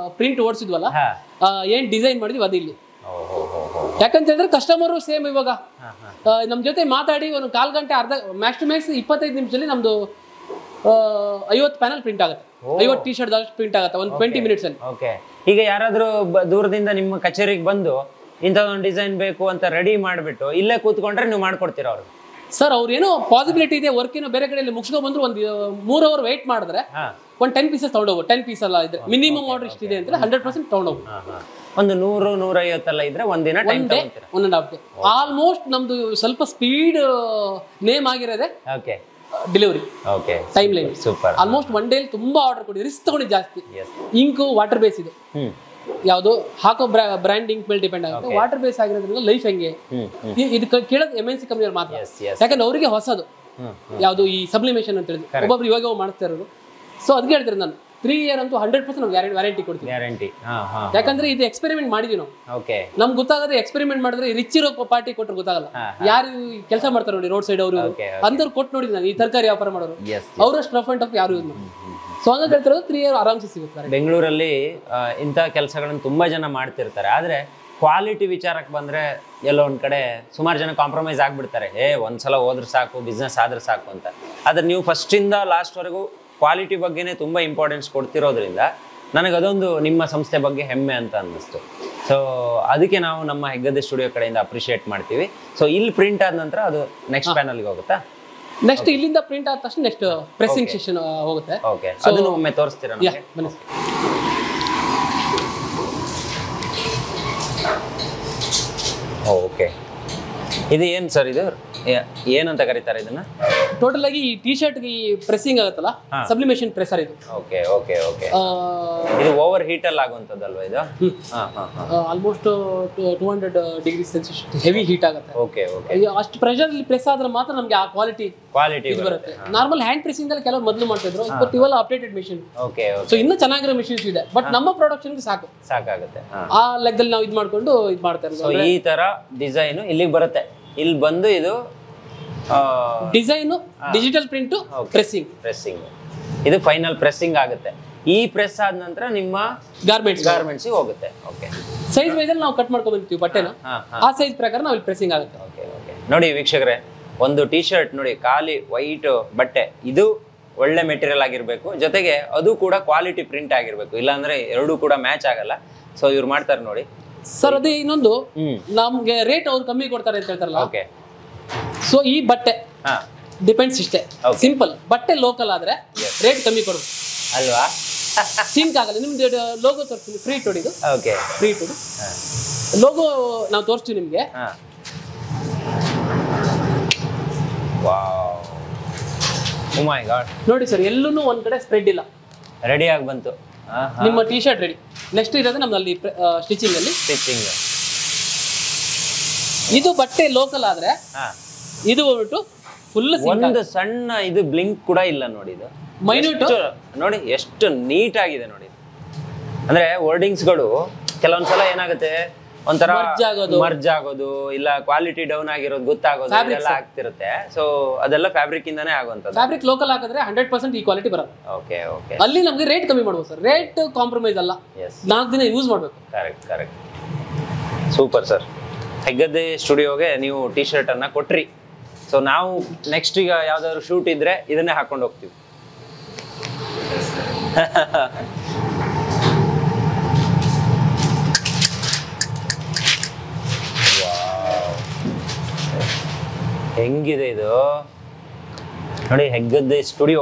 ಪ್ರಿಂಟ್ ಓಡಿಸಿದ್ವಲ್ಲ ಹಾ ಆ, ಏನ್ ಡಿಸೈನ್ ಮಾಡಿದ್ವಿ ಅದು ಇಲ್ಲಿ ಓ ಹೋ ಹೋ ಹೋ ಯಾಕಂತ ಹೇಳಿದ್ರೆ ಕಸ್ಟಮರು ಸೇಮ್ ಇವಾಗ ಹಾ ಹಾ ಆ, ನಮ್ ಜೊತೆ ಮಾತಾಡಿ ಒಂದು ಕಾಲ್ ಗಂಟೆ ಅರ್ಧ ಮ್ಯಾಕ್ಸ್ ಟು ಮ್ಯಾಕ್ಸ್ ಇಪ್ಪತ್ತೈದು ನಿಮಿಷದಲ್ಲಿ ನಮ್ದು ಐವತ್ತು ಪ್ಯಾನಲ್ ಪ್ರಿಂಟ್ ಆಗುತ್ತೆ ಐವತ್ತು ಟಿ ಶರ್ಟ್ ಪ್ರಿಂಟ್ ಆಗುತ್ತೆ ಒಂದು ಟ್ವೆಂಟಿ ಮಿನಿಟ್ಸ್ ಅಲ್ಲಿ ಓಕೆ ಈಗ ಯಾರಾದ್ರೂ ಬ- ದೂರದಿಂದ ನಿಮ್ಮ ಕಚೇರಿಗೆ ಬಂದು ಇಂಥ ಒಂದು ಡಿಸೈನ್ ಬೇಕು ಅಂತ ರೆಡಿ ಮಾಡಿಬಿಟ್ಟು ಇಲ್ಲೇ ಕೂತ್ಕೊಂಡ್ರೆ ನೀವು ಮಾಡ್ಕೊಡ್ತೀರಾ ಅವ್ರು ಸರ್ ಅವ್ರು ಏನೋ ಪಾಸಿಬಿಲಿಟಿ ಇದೆ ವರ್ಕ್ ಏನೋ ಬೇರೆ ಕಡೆಯಲ್ಲಿ ಮುಗಿಸ್ಕೊಂಡ್ ಬಂದ್ರು ಒಂದು ಮೂರ್ ಅವರ್ ವೆಯ್ಟ್ ಮಾಡಿದ್ರೆ ಹಾ ಒಂದು ಟೆನ್ ಪೀಸಸ್ ತಗೊಂಡೋಗು ಟೆನ್ ಪೀಸ್ ಅಲ್ಲ ಇದ್ರೆ ಮಿನಿಮಮ್ ಆರ್ಡರ್ ಇಷ್ಟಿದೆ ಅಂದ್ರೆ ಹಂಡ್ರೆಡ್ ಪರ್ಸೆಂಟ್ ತಗೊಂಡೋಗು ಹಾ ಹಾ ಒಂದು ನೂರು ನೂರೈವತ್ತೆಲ್ಲ ಇದ್ರೆ ಒಂದಿನ ಟೈಮ್ ಒನ್ ಡೇ ತಗೊಂತೀರಾ one and half day almost ನಮ್ದು ಸ್ವಲ್ಪ ಸ್ಪೀಡ್ ನೇಮ್ ಆಗಿರೋದೆ okay delivery okay time line super almost one daily ತುಂಬಾ ಆರ್ಡರ್ ಕೊಡಿ ರಿಸ್ಕ್ ತಗೊಂಡು ಜಾಸ್ತಿ ಎಸ್ ಇಂಕು ವಾಟರ್ ಬೇಸ್ ಇದೆ ಹ್ಮ್ ಯಾವುದು ಹಾಕೋ ಬ್ರ್ಯಾಂಡ್ ಇಂಕ್ ಮೇಲೆ ಡಿಪೆಂಡ್ ಆಗುತ್ತೆ ವಾಟರ್ ಬೇಸ್ ಆಗಿರೋದ್ರಿಂದ ಲೈಫ್ ಹೆಂಗೆ ಹ್ಮ್ ಹ್ಮ್ ಇ- ಇದು ಕ- ಕೇಳೋದು ಎಮ್ ಎನ್ ಸಿ ಕಂಪ್ನಿಯವ್ರು ಮಾತ್ರ ಎಸ್ ಎಸ್ ಯಾಕಂದ್ರೆ ಅವರಿಗೆ ಹೊಸದು ಹ್ಮ್ ಯಾವುದು ಈ ಸಬ್ಲಿಮೇಷನ್ ಅಂತ ಹೇಳಿದ್ರು ಒಬ್ಬೊಬ್ರು ಇವಾಗ ಇವಾಗ ಮಾಡ್ತಾ ಇರೋದು ಸೊ ಅದಕ್ಕೆ ಹೇಳ್ತಾರೆ ನಾನು ತ್ರೀ ಇಯರ್ ಅಂತೂ ಹಂಡ್ರೆಡ್ ಪರ್ಸೆಂಟ್ ನಾವು ಗ್ಯಾರಂಟಿ ವ್ಯಾರಂಟಿ ಕೊಡ್ತೀವಿ ಗ್ಯಾರಂಟಿ ಹಾ ಹಾ ಯಾಕಂದ್ರೆ ಇದು ಎಕ್ಸ್ಪೆರಿಮೆಂಟ್ ಮಾಡಿದ್ವಿ ನಾವು ಓಕೆ ನಮ್ಗೆ ಗೊತ್ತಾಗದೆ ಎಕ್ಸ್ಪೆರಿಮೆಂಟ್ ಮಾಡಿದ್ರೆ ರಿಚ್ ಇರೋ ಪಾರ್ಟಿ ಕೊಟ್ಟರು ಗೊತ್ತಾಗಲ್ಲ ಹಾ, ಯಾರು ಕೆಲಸ ಮಾಡ್ತಾರೆ ನೋಡಿ ರೋಡ್ ಸೈಡ್ ಅವರು Okay, ಅಂದವ್ರು ಕೊಟ್ಟು ನೋಡಿದ್ವಿ ನಾನು ಈ ತರಕಾರಿ ವ್ಯಾಪಾರ ಮಾಡೋರು ಎಸ್ ಅವರಷ್ಟು ರಫ್ ಅಂಡ್ ಟಫ್ ಯಾರು ಯೂಸ್ ಮಾಡಿ ಸೊ ಹಂಗಾಗಿ ಹೇಳ್ತಿರೋದು ತ್ರೀ ಇಯರ್ ಆರಾಮ್ಸೆ ಸಿಗುತ್ತೆ ಬೆಂಗಳೂರಲ್ಲಿ ಆ, ಇಂಥ ಕೆಲಸಗಳನ್ನು ತುಂಬಾ ಜನ ಮಾಡ್ತಿರ್ತಾರೆ ಆದ್ರೆ ಕ್ವಾಲಿಟಿ ವಿಚಾರಕ್ಕೆ ಬಂದ್ರೆ ಎಲ್ಲೋ ಒಂದ್ ಕಡೆ ಸುಮಾರು ಜನ ಕಾಂಪ್ರಮೈಸ್ ಆಗ್ಬಿಡ್ತಾರೆ ಏ ಒಂದ್ಸಲ ಹೋದ್ರೆ ಸಾಕು ಬಿಸ್ನೆಸ್ ಆದ್ರೆ ಸಾಕು ಅಂತ ಆದ್ರೆ ನೀವು ಫಸ್ಟಿಂದ ಲಾಸ್ಟ್ವರೆಗೂ ಕ್ವಾಲಿಟಿ ಬಗ್ಗೆನೇ ತುಂಬಾ ಇಂಪಾರ್ಟೆನ್ಸ್ ಕೊಡ್ತಿರೋದ್ರಿಂದ ನನಗೆ ಅದೊಂದು ನಿಮ್ಮ ಸಂಸ್ಥೆ ಬಗ್ಗೆ ಹೆಮ್ಮೆ ಅಂತ ಅನ್ನಿಸ್ತು ಸೊ ಅದಕ್ಕೆ ನಾವು ನಮ್ಮ ಹೆಗ್ಗದ್ದೆ ಸ್ಟುಡಿಯೋ ಕಡೆಯಿಂದ ಅಪ್ರಿಷಿಯೇಟ್ ಮಾಡ್ತೀವಿ ಸೊ ಇಲ್ಲಿ ಪ್ರಿಂಟ್ ಆದ ನಂತರ ಅದು ನೆಕ್ಸ್ಟ್ ಪ್ಯಾನಲ್ಗೆ ಹೋಗುತ್ತಾ ನೆಕ್ಸ್ಟ್ ಇಲ್ಲಿಂದ ಪ್ರಿಂಟ್ ಆದ ತಕ್ಷಣ ನೆಕ್ಸ್ಟ್ ಪ್ರೆಸ್ಸಿಂಗ್ ಸೆಷನ್ ಹೋಗುತ್ತೆ ಓಕೆ ಅದನ್ನು ಒಮ್ಮೆ ತೋರಿಸ್ತೀರಾ ಯಾ ನಮಗೆ ಬನ್ನಿ ಓಕೆ ಇದು ಏನು ಸರ್ ಇದು ಏ- ಏನಂತ ಕರೀತಾರೆ ಇದನ್ನ ಟೋಟಲ್ ಆಗಿ ಈ ಟಿ ಶರ್ಟ್ ಈ ಪ್ರೆಸ್ಸಿಂಗ್ ಆಗುತ್ತಲ್ಲ ಹಾ. ಸಬ್ಲಿಮೇಷನ್ ಪ್ರೆಸರ್ ಇದು ಓಕೆ ಓಕೆ ಓಕೆ ಇದು ಓವರ್ ಹೀಟ್ ಅಲ್ಲಿ ಆಗುವಂತದ್ದಲ್ವಾ ಇದು ಹಾ ಹಾ ಹಾ almost two hundred degree Celsius heavy heat ಆಗುತ್ತೆ ಓಕೆ ಓಕೆ ಈಗ ಅಷ್ಟು ಪ್ರೆಷರ್ ಅಲ್ಲಿ ಪ್ರೆಸ್ ಆದ್ರೆ ಮಾತ್ರ ನಮಗೆ ಆ ಕ್ವಾಲಿಟಿ ಕ್ವಾಲಿಟಿ ಇದು ಬರುತ್ತೆ ನಾರ್ಮಲ್ ಹ್ಯಾಂಡ್ ಪ್ರೆಸ್ಸಿಂಗ್ ಅಲ್ಲಿ ಕೆಲವರು ಮೊದಲು ಮಾಡ್ತಾ ಇದ್ರು ಬಟ್ ಇವೆಲ್ಲ updated machine okay so okay ಇನ್ನೂ ಚೆನ್ನಾಗಿರೋ ಮಿಷಿನ್ಸ್ ಇದೆ ಬಟ್ ನಮ್ಮ ಪ್ರೊಡಕ್ಷನ್ಗೆ ಸಾಕು ಸಾಕಾಗುತ್ತೆ ಹಾ ಆ ಲೆಕ್ಕದಲ್ಲಿ ನಾವು ಇದು ಮಾಡ್ಕೊಂಡು ಇದು ಮಾಡ್ತಾ ಸೊ ಇರೋದು ಈ ತರ ಡಿಸೈನ್ ಇಲ್ಲಿಗೆ ಬರುತ್ತೆ ಇಲ್ಲಿ ಬಂದು ಇದು design digital print pressing pressing ಇದು ಫೈನಲ್ ಪ್ರೆಸ್ಸಿಂಗ್ ಆಗುತ್ತೆ ಈ ಪ್ರೆಸ್ ಆದ ನಂತರ ನಿಮ್ಮ ಗಾರ್ಮೆಂಟ್ಸ್ ಗಾರ್ಮೆಂಟ್ಸ್ ಹೋಗುತ್ತೆ ಓಕೆ ಸೈಜ್ ವೈಸ್ ಅಲ್ಲಿ ನಾವು ಕಟ್ ಮಾಡ್ಕೊಂಡ್ ಬಂದಿರ್ತೀವಿ ಬಟ್ಟೆನ ಹಾ ಹಾ ಆ ಸೈಜ್ ಪ್ರಕಾರ ನಾವು ಇಲ್ಲಿ ಪ್ರೆಸ್ಸಿಂಗ್ ಆಗುತ್ತೆ ಓಕೆ ಓಕೆ ನೋಡಿ ವೀಕ್ಷಕರೇ ಒಂದು ಟಿ ಶರ್ಟ್ ನೋಡಿ ಖಾಲಿ ವೈಟ್ ಬಟ್ಟೆ ಇದು ಒಳ್ಳೆ ಮೆಟೀರಿಯಲ್ ಆಗಿರಬೇಕು ಜೊತೆಗೆ ಅದು ಕೂಡ ಕ್ವಾಲಿಟಿ ಪ್ರಿಂಟ್ ಆಗಿರಬೇಕು ಇಲ್ಲಾಂದ್ರೆ ಎರಡೂ ಕೂಡ ಮ್ಯಾಚ್ ಆಗಲ್ಲ ಸೊ ಇವ್ರು ಮಾಡ್ತಾರೆ ನೋಡಿ ಸರ್ ಅದೇ ಇನ್ನೊಂದು ಹ್ಮ್ ನಮ್ಗೆ ರೇಟ್ ಅವ್ರು ಕಮ್ಮಿ ಕೊಡ್ತಾರೆ ಅಂತ ಹೇಳ್ತಾರಲ್ಲ ಓಕೆ ಸೊ ಈ ಬಟ್ಟೆ ಹಾ ಡಿಪೆಂಡ್ಸ್ ಇಷ್ಟೇ Okay. ಸಿಂಪಲ್ ಬಟ್ಟೆ ಲೋಕಲ್ ಆದ್ರೆ ರೇಟ್ ಕಮ್ಮಿ ಕೊಡೋದು ಅಲ್ವಾ ಸಿಂಕ್ ಆಗಲ್ಲ ನಿಮ್ದು ಲೋಗೋ ತೋರಿಸ್ತೀನಿ ಫ್ರೀ ಹೊಡಿದು ಓಕೆ ಫ್ರೀ ಹೊಡಿ ಲೋಗೋ ನಾವು ತೋರಿಸ್ತೀವಿ ನಿಮಗೆ ಹಾ ವಾವ್ ಓ ಮೈ ಗಾಡ್ ನೋಡಿ ಸರ್ ಎಲ್ಲೂ ಒಂದ್ ಕಡೆ ಸ್ಪ್ರೆಡ್ ಇಲ್ಲ ರೆಡಿ ಆಗಿ ಬಂತು ಹಾ ಹಾ ನಿಮ್ಮ ಟಿ ಶರ್ಟ್ ರೆಡಿ ನೆಕ್ಸ್ಟ್ ಇರೋದು ನಮ್ಮಲ್ಲಿ ಸ್ಟಿಚಿಂಗ್ ಅಲ್ಲಿ ಸ್ಟಿಚಿಂಗ್ ಇದು ಬಟ್ಟೆ ಲೋಕಲ್ ಆದ್ರೆ ಹಾ ಇದು ಹೋಗ್ಬಿಟ್ಟು ಫುಲ್ ಒಂದು ಸಣ್ಣ ಇದು ಬ್ಲಿಂಕ್ ಕೂಡ ಇಲ್ಲ ನೋಡಿ ಇದು ಮೈನ್ಯೂಟ್ ಎಷ್ಟು- ನೋಡಿ ಎಷ್ಟು ನೀಟ್ ಆಗಿದೆ ನೋಡಿ ಅಂದ್ರೆ ವರ್ಡಿಂಗ್ಸ್ಗಳು ಕೆಲವೊಂದ್ಸಲ ಏನಾಗುತ್ತೆ ಒಂಥರ Merge ಆಗೋದು. ಮರ್ಜ್ ಆಗೋದು ಇಲ್ಲ ಕ್ವಾಲಿಟಿ ಡೌನ್ ಆಗಿರೋದು ಗೊತ್ತಾಗೋದು Fabrics. ಇದೆಲ್ಲ ಆಗ್ತಿರುತ್ತೆ ಸೊ ಅದೆಲ್ಲ ಫ್ಯಾಬ್ರಿಕ್ ಇಂದಾನೇ ಆಗುವಂಥದ್ದು ಫ್ಯಾಬ್ರಿಕ್ ಲೋಕಲ್ ಹಾಕಿದ್ರೆ ಹಂಡ್ರೆಡ್ ಪರ್ಸೆಂಟ್ ಈ ಕ್ವಾಲಿಟಿ ಬರಲ್ಲ ಓಕೆ ಓಕೆ ಅಲ್ಲಿ ನಮ್ಗೆ ರೇಟ್ ಕಮ್ಮಿ ಮಾಡ್ಬೋದು ಸರ್ ರೇಟ್ ಕಾಂಪ್ರಮೈಸ್ ಅಲ್ಲ ಎಸ್ ನಾಲ್ಕು ದಿನ ಯೂಸ್ ಮಾಡ್ಬೇಕು correct correct super sir Heggadde ಸ್ಟುಡಿಯೋಗೆ ನೀವು ಟಿ ಶರ್ಟ್ ಅನ್ನ ಕೊಟ್ರಿ ಸೊ ನಾವು ನೆಕ್ಸ್ಟ್ ಈಗ ಯಾವ್ದಾದ್ರು ಶೂಟ್ ಇದ್ರೆ ಇದನ್ನೇ ಹಾಕೊಂಡು ಹೋಗ್ತೀವಿ Wow. ಹೆಂಗಿದೆ ಇದು ನೋಡಿ ಹೆಗ್ಗದ್ದೆ ಸ್ಟುಡಿಯೋ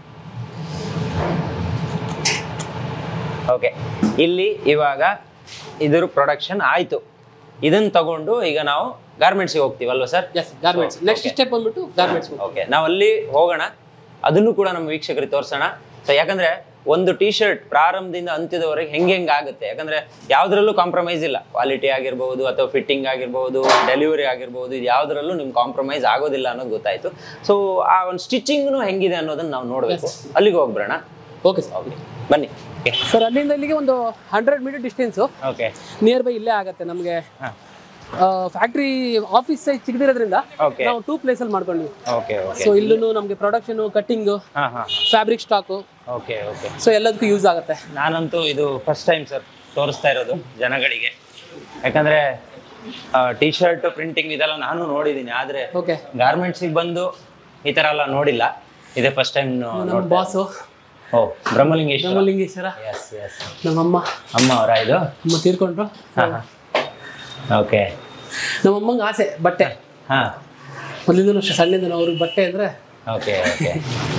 ಓಕೆ ಇಲ್ಲಿ ಇವಾಗ ಇದ್ರ ಪ್ರೊಡಕ್ಷನ್ ಆಯ್ತು ಇದನ್ನ ತಗೊಂಡು ಈಗ ನಾವು ಗಾರ್ಮೆಂಟ್ಸಿಗೆ ಹೋಗ್ತೀವಲ್ವಾ sir yes garments next step ಬಂದ್ಬಿಟ್ಟು ಗಾರ್ಮೆಂಟ್ಸ್ ಓಕೆ ನಾವು ಅಲ್ಲಿ ಹೋಗೋಣ ಅದನ್ನು ಕೂಡ ನಮ್ಮ ವೀಕ್ಷಕರಿಗೆ ತೋರಿಸೋಣ ಸೊ ಯಾಕಂದ್ರೆ ಒಂದು ಟಿ ಶರ್ಟ್ ಪ್ರಾರಂಭದಿಂದ ಅಂತ್ಯದವರೆಗೆ ಹೆಂಗೆ ಹೆಂಗೆ ಆಗುತ್ತೆ ಯಾಕಂದ್ರೆ ಯಾವ್ದ್ರಲ್ಲೂ ಕಾಂಪ್ರಮೈಸ್ ಇಲ್ಲ ಕ್ವಾಲಿಟಿ ಆಗಿರ್ಬೋದು ಅಥವಾ ಫಿಟ್ಟಿಂಗ್ ಆಗಿರ್ಬೋದು ಡೆಲಿವರಿ ಆಗಿರ್ಬೋದು ಇದು ಯಾವ್ದ್ರಲ್ಲೂ ನಿಮ್ಗೆ ಕಾಂಪ್ರಮೈಸ್ ಆಗೋದಿಲ್ಲ ಅನ್ನೋದು ಗೊತ್ತಾಯ್ತು ಸೊ ಆ ಒಂದು ಸ್ಟಿಚಿಂಗ್ನು ಹೆಂಗಿದೆ ಅನ್ನೋದನ್ನ ನಾವು ನೋಡಬೇಕು ಅಲ್ಲಿಗೆ ಹೋಗ್ಬಿಡೋಣ ಓಕೆ ಸರ್ ಓಕೆ ಬನ್ನಿ ಸರ್ ಅಲ್ಲಿಂದ ಇಲ್ಲಿಗೆ ಒಂದು hundred meter distance okay near by ಇಲ್ಲೇ ಆಗುತ್ತೆ ನಮಗೆ ಹಾಂ ಫ್ಯಾಕ್ಟ್ರಿ ಆಫೀಸ್ ಸೈಜ್ ಚಿಕ್ಕದಿರೋದ್ರಿಂದ ಓಕೆ ನಾವು ಟೂ ಪ್ಲೇಸ್ ಅಲ್ಲಿ ಮಾಡ್ಕೊಂಡ್ವಿ ಓಕೆ ಓಕೆ ಸೊ ಇಲ್ಲೂ ನಮಗೆ ಪ್ರೊಡಕ್ಷನ್ ಕಟ್ಟಿಂಗ್ ಹಾ ಹಾ fabric stock okay okay so ಎಲ್ಲದಕ್ಕೂ ಯೂಸ್ ಆಗುತ್ತೆ ನಾನಂತೂ ಇದು ಫಸ್ಟ್ ಟೈಮ್ ಸರ್ ತೋರಿಸ್ತಾ ಇರೋದು ಜನಗಳಿಗೆ ಯಾಕಂದ್ರೆ ಟಿ ಶರ್ಟ್ ಪ್ರಿಂಟಿಂಗ್ ಇದೆಲ್ಲ ನಾನು ನೋಡಿದ್ದೀನಿ ಆದ್ರೆ ಓಕೆ ಗಾರ್ಮೆಂಟ್ಸಿಗೆ ಬಂದು ಈ ತರ ಎಲ್ಲ ನೋಡಿಲ್ಲ ಇದೇ ಫಸ್ಟ್ ಟೈಮ್ ನಮ್ಮ ಬಾಸು ಓ ಬ್ರಹ್ಮಲಿಂಗೇಶ್ವರ ರಾಮಲಿಂಗೇಶ್ವರ ಎಸ್ ಎಸ್ ನಮ್ಮಮ್ಮ ಅಮ್ಮ ಅವರ ಇದು ಅಮ್ಮ ತೀರ್ಕೊಂಡ್ರು ಓಕೆ ನಮ್ಮ ಅಮ್ಮಂಗೆ ಆಸೆ ಬಟ್ಟೆ ಹಾ ಮೊದಲಿಂದಲೂ ಅಷ್ಟೇ ಸಣ್ಣಿಂದ ಅವ್ರಿಗೆ ಬಟ್ಟೆ ಅಂದ್ರೆ ಓಕೆ ಓಕೆ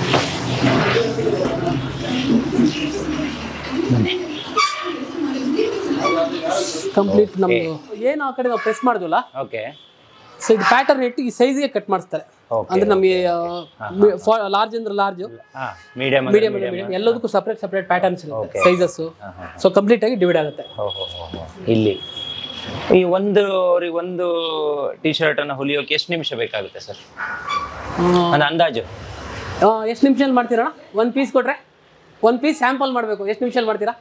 ಕಂಪ್ಲೀಟ್ ನಮ್ದು ಏನು ಆ ಕಡೆ ನಾವು ಪ್ರೆಸ್ ಮಾಡಿದ್ವಲ್ಲ ಓಕೆ ಸೊ ಇದು ಪ್ಯಾಟರ್ನ್ ಇಟ್ಟು ಈ ಸೈಜ್ಗೆ ಕಟ್ ಮಾಡಿಸ್ತಾರೆ ಓಕೆ ಅಂದ್ರೆ ನಮಗೆ ಲಾರ್ಜ್ ಅಂದ್ರೆ ಲಾರ್ಜ್ ಹಾ ಮೀಡಿಯಂ ಮೀಡಿಯಂ ಮೀಡಿಯಂ ಎಲ್ಲದಕ್ಕೂ ಸಪ್ರೇಟ್ ಸಪ್ರೇಟ್ ಪ್ಯಾಟರ್ನ್ಸ್ ಇರುತ್ತೆ Okay. ಸೈಜಸ್ ಹಾ ಹಾ ಸೊ ಕಂಪ್ಲೀಟ್ ಆಗಿ ಡಿವೈಡ್ ಆಗುತ್ತೆ ಹೋ, ಹೋ, ಹೋ, ಹೋ. ಇಲ್ಲಿ ಈ ಒಂದು ಅವ್ರಿಗೆ ಒಂದು ಟಿ ಶರ್ಟ್ ಅನ್ನ ಹೊಲಿಯೋಕೆ ಎಷ್ಟು ನಿಮಿಷ ಬೇಕಾಗುತ್ತೆ ಸರ್ ಒಂದು ಅಂದಾಜು ಎಷ್ಟು ನಿಮಿಷದಲ್ಲಿ ಮಾಡ್ತೀರಾ ಒಂದು ಪೀಸ್ ಕೊಟ್ರೆ ಒಂದು ಪೀಸ್ ಸ್ಯಾಂಪಲ್ ಮಾಡಬೇಕು ಎಷ್ಟು ನಿಮಿಷದಲ್ಲಿ ಮಾಡ್ತೀರಾ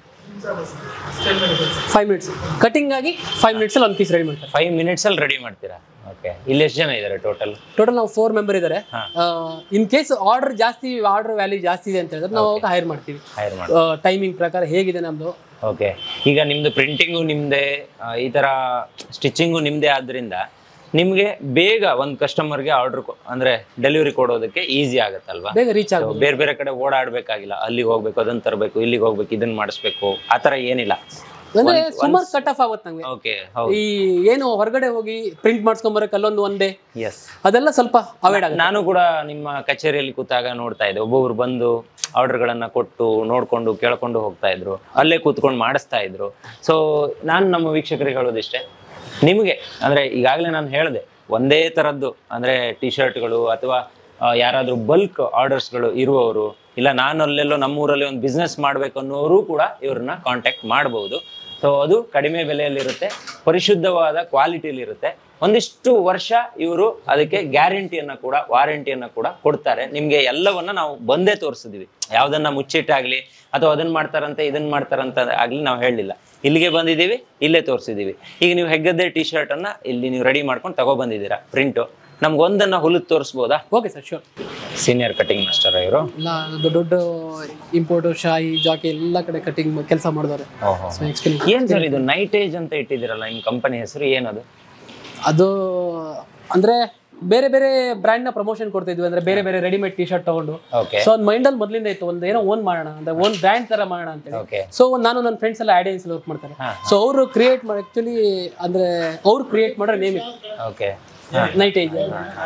ಫೈವ್ ಮಿನಿಟ್ಸ್ ಕಟಿಂಗ್ ಆಗಿ ಫೈವ್ ಮಿನಿಟ್ಸಲ್ಲಿ ಒಂದು ಪೀಸ್ ರೆಡಿ ಮಾಡ್ತಾರೆ ಫೈವ್ ಮಿನಿಟ್ಸ್ ಅಲ್ಲಿ ರೆಡಿ ಮಾಡ್ತೀರಾ ಓಕೆ ಇಲ್ಲಿ ಎಷ್ಟು ಜನ ಇದ್ದಾರೆ ಟೋಟಲ್ ಟೋಟಲ್ ನಾವು ಫೋರ್ ಮೆಂಬರ್ ಇದ್ದಾರೆ ಹಾ. ಇನ್ ಕೇಸ್ ಆರ್ಡರ್ ಜಾಸ್ತಿ ಆರ್ಡರ್ ವ್ಯಾಲ್ಯೂ ಜಾಸ್ತಿ ಇದೆ ಅಂತ ಹೇಳಿದ್ರೆ ನಾವು ಅವಾಗ ಹೈರ್ ಮಾಡ್ತೀವಿ ಹೈರ್ ಮಾಡಿ ಟೈಮಿಂಗ್ ಪ್ರಕಾರ ಹೇಗಿದೆ ನಮ್ಮದು ಓಕೆ ಈಗ ನಿಮ್ದು ಪ್ರಿಂಟಿಂಗು ನಿಮ್ದೇ ಆ, ಈ ತರ ಸ್ಟಿಚಿಂಗು ನಿಮ್ದೇ ಆದ್ರಿಂದ ನಿಮ್ಗೆ ಬೇಗ ಒಂದು ಕಸ್ಟಮರ್ಗೆ ಆರ್ಡರ್ ಅಂದ್ರೆ ಡೆಲಿವರಿ ಕೊಡೋದಕ್ಕೆ ಈಸಿ ಆಗುತ್ತಲ್ವಾ ಬೇಗ ರೀಚ್ ಆಗುತ್ತೆ ಬೇರೆ ಬೇರೆ ಕಡೆ ಓಡಾಡ್ಬೇಕಾಗಿಲ್ಲ ಅಲ್ಲಿಗೆ ಹೋಗ್ಬೇಕು ಅದನ್ನ ತರಬೇಕು ಇಲ್ಲಿಗೆ ಹೋಗ್ಬೇಕು ಇದನ್ನ ಮಾಡಿಸ್ಬೇಕು ಆ ತರ ಏನಿಲ್ಲ ಅಂದ್ರೆ ಸುಮಾರು ಕಟ್ ಆಫ್ ಆಗುತ್ತೆ ನಮಗೆ ಓಕೆ ಹೌದು ಈ ಏನು ಹೊರಗಡೆ ಹೋಗಿ ಪ್ರಿಂಟ್ ಮಾಡ್ಸ್ಕೊಂಬರಕ್ಕೆ ಅಲ್ಲೊಂದು ಒನ್ ಡೇ ಎಸ್ ಅದೆಲ್ಲ ಸ್ವಲ್ಪ ಅವಾಯ್ಡ್ ಆಗುತ್ತೆ ನಾನು ಕೂಡ ನಿಮ್ಮ ಕಚೇರಿಯಲ್ಲಿ ಕೂತಾಗ ನೋಡ್ತಾ ಇದ್ದೆ ಒಬ್ಬೊಬ್ರು ಬಂದು ಆರ್ಡರ್ಗಳನ್ನ ಕೊಟ್ಟು ನೋಡ್ಕೊಂಡು ಕೇಳ್ಕೊಂಡು ಹೋಗ್ತಾ ಇದ್ರು ಅಲ್ಲೇ ಕೂತ್ಕೊಂಡು ಮಾಡಿಸ್ತಾ ಇದ್ರು ಸೊ ನಾನು ನಮ್ಮ ವೀಕ್ಷಕರಿಗೆ ಹೇಳೋದಿಷ್ಟೇ ನಿಮಗೆ ಅಂದ್ರೆ ಈಗಾಗಲೇ ನಾನು ಹೇಳಿದೆ ಒಂದೇ ತರದ್ದು ಅಂದ್ರೆ ಟಿ ಶರ್ಟ್ಗಳು ಅಥವಾ ಆ, ಯಾರಾದ್ರೂ ಬಲ್ಕ್ ಆರ್ಡರ್ಸ್ಗಳು ಇರುವವರು ಇಲ್ಲ ನಾನು ಅಲ್ಲೆಲ್ಲೋ ನಮ್ಮೂರಲ್ಲಿ ಒಂದು ಬಿಸ್ನೆಸ್ ಮಾಡ್ಬೇಕು ಅನ್ನೋರು ಕೂಡ ಇವ್ರನ್ನ ಕಾಂಟ್ಯಾಕ್ಟ್ ಮಾಡಬಹುದು ಸೊ ಅದು ಕಡಿಮೆ ಬೆಲೆಯಲ್ಲಿರುತ್ತೆ ಪರಿಶುದ್ಧವಾದ ಕ್ವಾಲಿಟಿಯಲ್ಲಿರುತ್ತೆ ಒಂದಿಷ್ಟು ವರ್ಷ ಇವರು ಅದಕ್ಕೆ ಗ್ಯಾರಂಟಿಯನ್ನ ಕೂಡ ವಾರಂಟಿಯನ್ನ ಕೂಡ ಕೊಡ್ತಾರೆ ನಿಮ್ಗೆ ಎಲ್ಲವನ್ನ ನಾವು ಬಂದೇ ತೋರಿಸಿದ್ವಿ ಯಾವ್ದನ್ನ ಮುಚ್ಚಿಟ್ಟಾಗ್ಲಿ ಅಥವಾ ಅದನ್ನ ಮಾಡ್ತಾರಂತೆ ಇದನ್ನ ಮಾಡ್ತಾರಂತ ಆಗ್ಲಿ ನಾವು ಹೇಳಲಿಲ್ಲ ಇಲ್ಲಿಗೆ ಬಂದಿದ್ದೀವಿ ಇಲ್ಲೇ ತೋರಿಸಿದೀವಿ ಈಗ ನೀವು ಹೆಗ್ಗದ್ದೆ ಟಿ ಶರ್ಟ್ ಅನ್ನ ಇಲ್ಲಿ ನೀವು ರೆಡಿ ಮಾಡ್ಕೊಂಡು ತಗೋ ಬಂದಿದ್ದೀರಾ ಪ್ರಿಂಟು ನಮ್ಗೊಂದನ್ನ ಹುಲಿದ್ ತೋರಿಸ್ಬೋದಾ okay sir sure senior cutting master ಇವರು ಎಲ್ಲ ದೊಡ್ಡ ದೊಡ್ಡ ಇಂಪೋರ್ಟು ಶಾಯಿ ಜಾಕಿ ಎಲ್ಲ ಕಡೆ ಕಟಿಂಗ್ ಕೆಲಸ ಮಾಡಿದವ್ರೆ ಸೊ ಎಕ್ಸ್ಪೀರಿಯನ್ಸ್ ಏನ್ ಸರ್ ಇದು ನೈಟೇಜ್ ಅಂತ ಇಟ್ಟಿದ್ದೀರಲ್ಲ ನಿಮ್ ಕಂಪನಿ ಹೆಸರು ಏನದು ಅದು ಅಂದ್ರೆ ಬೇರೆ ಬೇರೆ ಬ್ರ್ಯಾಂಡ್ ನ ಪ್ರಮೋಷನ್ ಕೊಡ್ತಾ ಇದ್ವಿ ಅಂದ್ರೆ ಬೇರೆ ಬೇರೆ ರೆಡಿಮೇಡ್ ಟಿ ಶರ್ಟ್ ತಗೊಂಡು ಓಕೆ ಸೊ ಅದು ಮೈಂಡ್ ಅಲ್ಲಿ ಮೊದಲಿಂದ ಇತ್ತು ಒಂದು ಏನೋ ಓನ್ ಮಾಡೋಣ ಅಂದ್ರೆ ಓನ್ ಬ್ರ್ಯಾಂಡ್ ತರ ಮಾಡೋಣ ಅಂತ ಹೇಳಿ ಓಕೆ ಸೊ ನಾನು ನನ್ನ ಫ್ರೆಂಡ್ಸ್ ಎಲ್ಲ ಆಡಿಯನ್ಸ್ ವರ್ಕ್ ಮಾಡ್ತಾರೆ ಹಾ. ಸೊ ಅವರು ಕ್ರಿಯೇಟ್ ಮಾಡಿ ಆಕ್ಚುಲಿ ಅಂದ್ರೆ ಅವ್ರು ಕ್ರಿಯೇಟ್ ಮಾಡೋ ನೇಮ್ ಓಕೆ ನೈಟ್ ಏಜ್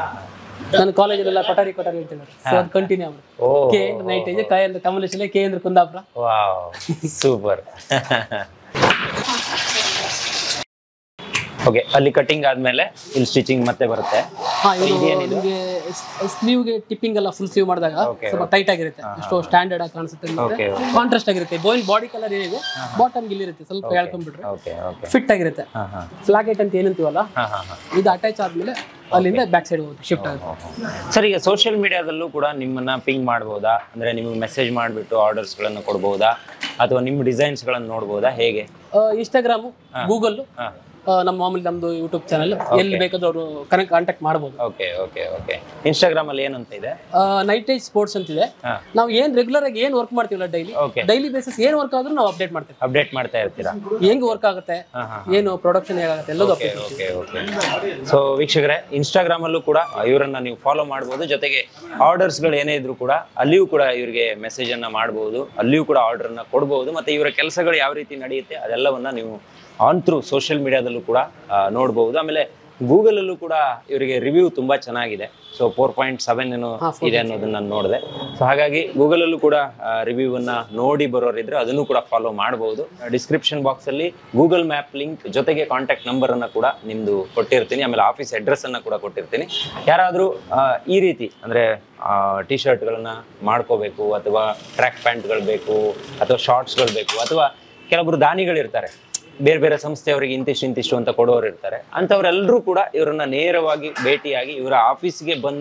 ನಾನು ಕಾಲೇಜಲ್ಲೆಲ್ಲ ಪಟಾರಿ ಕೊಟಾರಿ ಅಂತ ಹೇಳಿದ್ರು ಸೊ ಅದು ಕಂಟಿನ್ಯೂ ಆಗ್ಬಿಡು ಓ ಕೆ ಅಂದ್ರೆ ನೈಟ್ ಏಜ್ ಕೈ ಅಂದ್ರೆ ಕಮಲೇಶ್ವರ ಕೆ ಅಂದ್ರೆ ಕುಂದಾಪುರ ವಾವ್ ಸೂಪರ್ ಓಕೆ ಅಲ್ಲಿ ಕಟಿಂಗ್ ಆದ್ಮೇಲೆ ಇಲ್ಲಿ ಸ್ಟಿಚಿಂಗ್ ಮತ್ತೆ ಬರುತ್ತೆ ಹಾ ಇದು ನಿಮಗೆ ಸ್ಲೀವ್ಗೆ ಟಿಪ್ಪಿಂಗ್ ಎಲ್ಲ ಫುಲ್ ಸ್ಲೀವ್ ಮಾಡಿದಾಗ Okay. ಸ್ವಲ್ಪ ಟೈಟ್ ಆಗಿರುತ್ತೆ ಅಷ್ಟು ಸ್ಟ್ಯಾಂಡರ್ಡ್ ಆಗಿ ಕಾಣಿಸುತ್ತೆ Okay, ಕಾಂಟ್ರಾಸ್ಟ್ ಆಗಿರುತ್ತೆ ಬೋಯಿನ್ ಬಾಡಿ ಕಲರ್ ಏನಿದೆ ಬಾಟಮ್ ಇಲ್ಲಿರುತ್ತೆ ಸ್ವಲ್ಪ ಹೇಳ್ಕೊಂಡ್ಬಿಟ್ರೆ ಓಕೆ ಓಕೆ ಫಿಟ್ ಆಗಿರುತ್ತೆ ಹಾ ಹಾ ಫ್ಲಾಗೆಟ್ ಅಂತ ಏನಂತೀವಲ್ಲ ಹಾ ಹಾ ಹಾ ಇದು ಅಟ್ಯಾಚ್ ಆದ್ಮೇಲೆ ಅಲ್ಲಿಂದ ಬ್ಯಾಕ್ ಸೈಡ್ ಹೋಗುತ್ತೆ ಶಿಫ್ಟ್ ಆಗುತ್ತೆ ಸರ್ ಈಗ ಸೋಷಿಯಲ್ ಮೀಡಿಯಾದಲ್ಲೂ ಕೂಡ ನಿಮ್ಮನ್ನ ಪಿಂಗ್ ಮಾಡ್ಬೋದಾ ಅಂದ್ರೆ ನಿಮಗೆ ಮೆಸೇಜ್ ಮಾಡಿಬಿಟ್ಟು ಆರ್ಡರ್ಸ್ಗಳನ್ನು ಕೊಡ್ಬೋದಾ ಅಥವಾ ನಿಮ್ಮ ಡಿಸೈನ್ಸ್ಗಳನ್ನು ನೋಡ್ಬೋದಾ ಹೇಗೆ ಇನ್ಸ್ಟಾಗ್ರಾಮು ಗೂಗಲ್ ಹಾ ನಮ್ಮ ಮಾಮೂಲಿ ನಮ್ದು ಯೂಟ್ಯೂಬ್ ಚಾನಲ್ ಎಲ್ಲಿ ಬೇಕಾದ್ರೂ ಅವರು ಕನೆಕ್ಟ್ ಕಾಂಟ್ಯಾಕ್ಟ್ ಮಾಡ್ಬೋದು ಓಕೆ ಓಕೆ ಓಕೆ ಇನ್ಸ್ಟಾಗ್ರಾಮ್ ಅಲ್ಲಿ ಏನಂತ ಇದೆ ನೈಟ್ ಏಜ್ ಸ್ಪೋರ್ಟ್ಸ್ ಅಂತಿದೆ ಹಾ ನಾವು ಏನ್ ರೆಗ್ಯುಲರ್ ಆಗಿ ಏನ್ ವರ್ಕ್ ಮಾಡ್ತೀವಲ್ಲ ಡೈಲಿ ಓಕೆ ಡೈಲಿ ಬೇಸಿಸ್ ಏನ್ ವರ್ಕ್ ಆದ್ರೂ ನಾವು ಅಪ್ಡೇಟ್ ಮಾಡ್ತೀವಿ ಅಪ್ಡೇಟ್ ಮಾಡ್ತಾ ಇರ್ತೀರಾ ಹೆಂಗ್ ವರ್ಕ್ ಆಗುತ್ತೆ ಹಾ ಹಾ ಏನು ಪ್ರೊಡಕ್ಷನ್ ಹೇಗಾಗುತ್ತೆ ಎಲ್ಲದೂ ಓಕೆ ಓಕೆ ಓಕೆ ಸೊ ವೀಕ್ಷಕರೇ ಇನ್ಸ್ಟಾಗ್ರಾಮ್ ಅಲ್ಲೂ ಕೂಡ ಇವರನ್ನ ನೀವು ಫಾಲೋ ಮಾಡ್ಬೋದು ಜೊತೆಗೆ ಆರ್ಡರ್ಸ್ಗಳು ಏನೇ ಇದ್ರು ಕೂಡ ಅಲ್ಲಿಯೂ ಕೂಡ ಇವರಿಗೆ ಮೆಸೇಜ್ ಅನ್ನ ಮಾಡ್ಬೋದು ಅಲ್ಲಿಯೂ ಕೂಡ ಆರ್ಡರ್ನ ಕೊಡ್ಬೋದು ಮತ್ತೆ ಇವರ ಕೆಲಸಗಳು ಯಾವ ರೀತಿ ನಡೆಯುತ್ತೆ ಅದೆಲ್ಲವನ್ನ ನೀವು ಆನ್ ಥ್ರೂ ಸೋಷಿಯಲ್ ಮೀಡಿಯಾದಲ್ಲೂ ಕೂಡ ಆ, ನೋಡ್ಬೋದು ಆಮೇಲೆ ಗೂಗಲಲ್ಲೂ ಕೂಡ ಇವರಿಗೆ ರಿವ್ಯೂ ತುಂಬಾ ಚೆನ್ನಾಗಿದೆ ಸೊ ಫೋರ್ ಪಾಯಿಂಟ್ ಸೆವೆನ್ ಏನೋ ಇದೆ ಅನ್ನೋದನ್ನ ನಾನು ನೋಡಿದೆ ಸೊ ಹಾಗಾಗಿ ಗೂಗಲಲ್ಲೂ ಕೂಡ ರಿವ್ಯೂವನ್ನ ನೋಡಿ ಬರೋರಿದ್ರೆ ಅದನ್ನು ಕೂಡ ಫಾಲೋ ಮಾಡಬಹುದು ಡಿಸ್ಕ್ರಿಪ್ಷನ್ ಬಾಕ್ಸ್ ಅಲ್ಲಿ ಗೂಗಲ್ ಮ್ಯಾಪ್ ಲಿಂಕ್ ಜೊತೆಗೆ ಕಾಂಟ್ಯಾಕ್ಟ್ ನಂಬರ್ ಅನ್ನ ಕೂಡ ನಿಮ್ದು ಕೊಟ್ಟಿರ್ತೀನಿ ಆಮೇಲೆ ಆಫೀಸ್ ಅಡ್ರೆಸ್ ಅನ್ನ ಕೂಡ ಕೊಟ್ಟಿರ್ತೀನಿ ಯಾರಾದರೂ ಈ ರೀತಿ ಅಂದ್ರೆ ಟಿ ಶರ್ಟ್ಗಳನ್ನ ಮಾಡ್ಕೋಬೇಕು ಅಥವಾ ಟ್ರ್ಯಾಕ್ ಪ್ಯಾಂಟ್ಗಳು ಬೇಕು ಅಥವಾ ಶಾರ್ಟ್ಸ್ಗಳು ಬೇಕು ಅಥವಾ ಕೆಲವೊಬ್ರು ದಾನಿಗಳಿರ್ತಾರೆ ಬೇರೆ ಬೇರೆ ಸಂಸ್ಥೆಯವರಿಗೆ ಇಂತಿಷ್ಟು ಇಂತಿಷ್ಟು ಅಂತ ಕೊಡೋರು ಇರ್ತಾರೆ ಅಂಥವ್ರೆಲ್ಲರೂ ಕೂಡ ಇವರನ್ನ ನೇರವಾಗಿ ಭೇಟಿಯಾಗಿ ಇವರ ಆಫೀಸ್ಗೆ ಬಂದು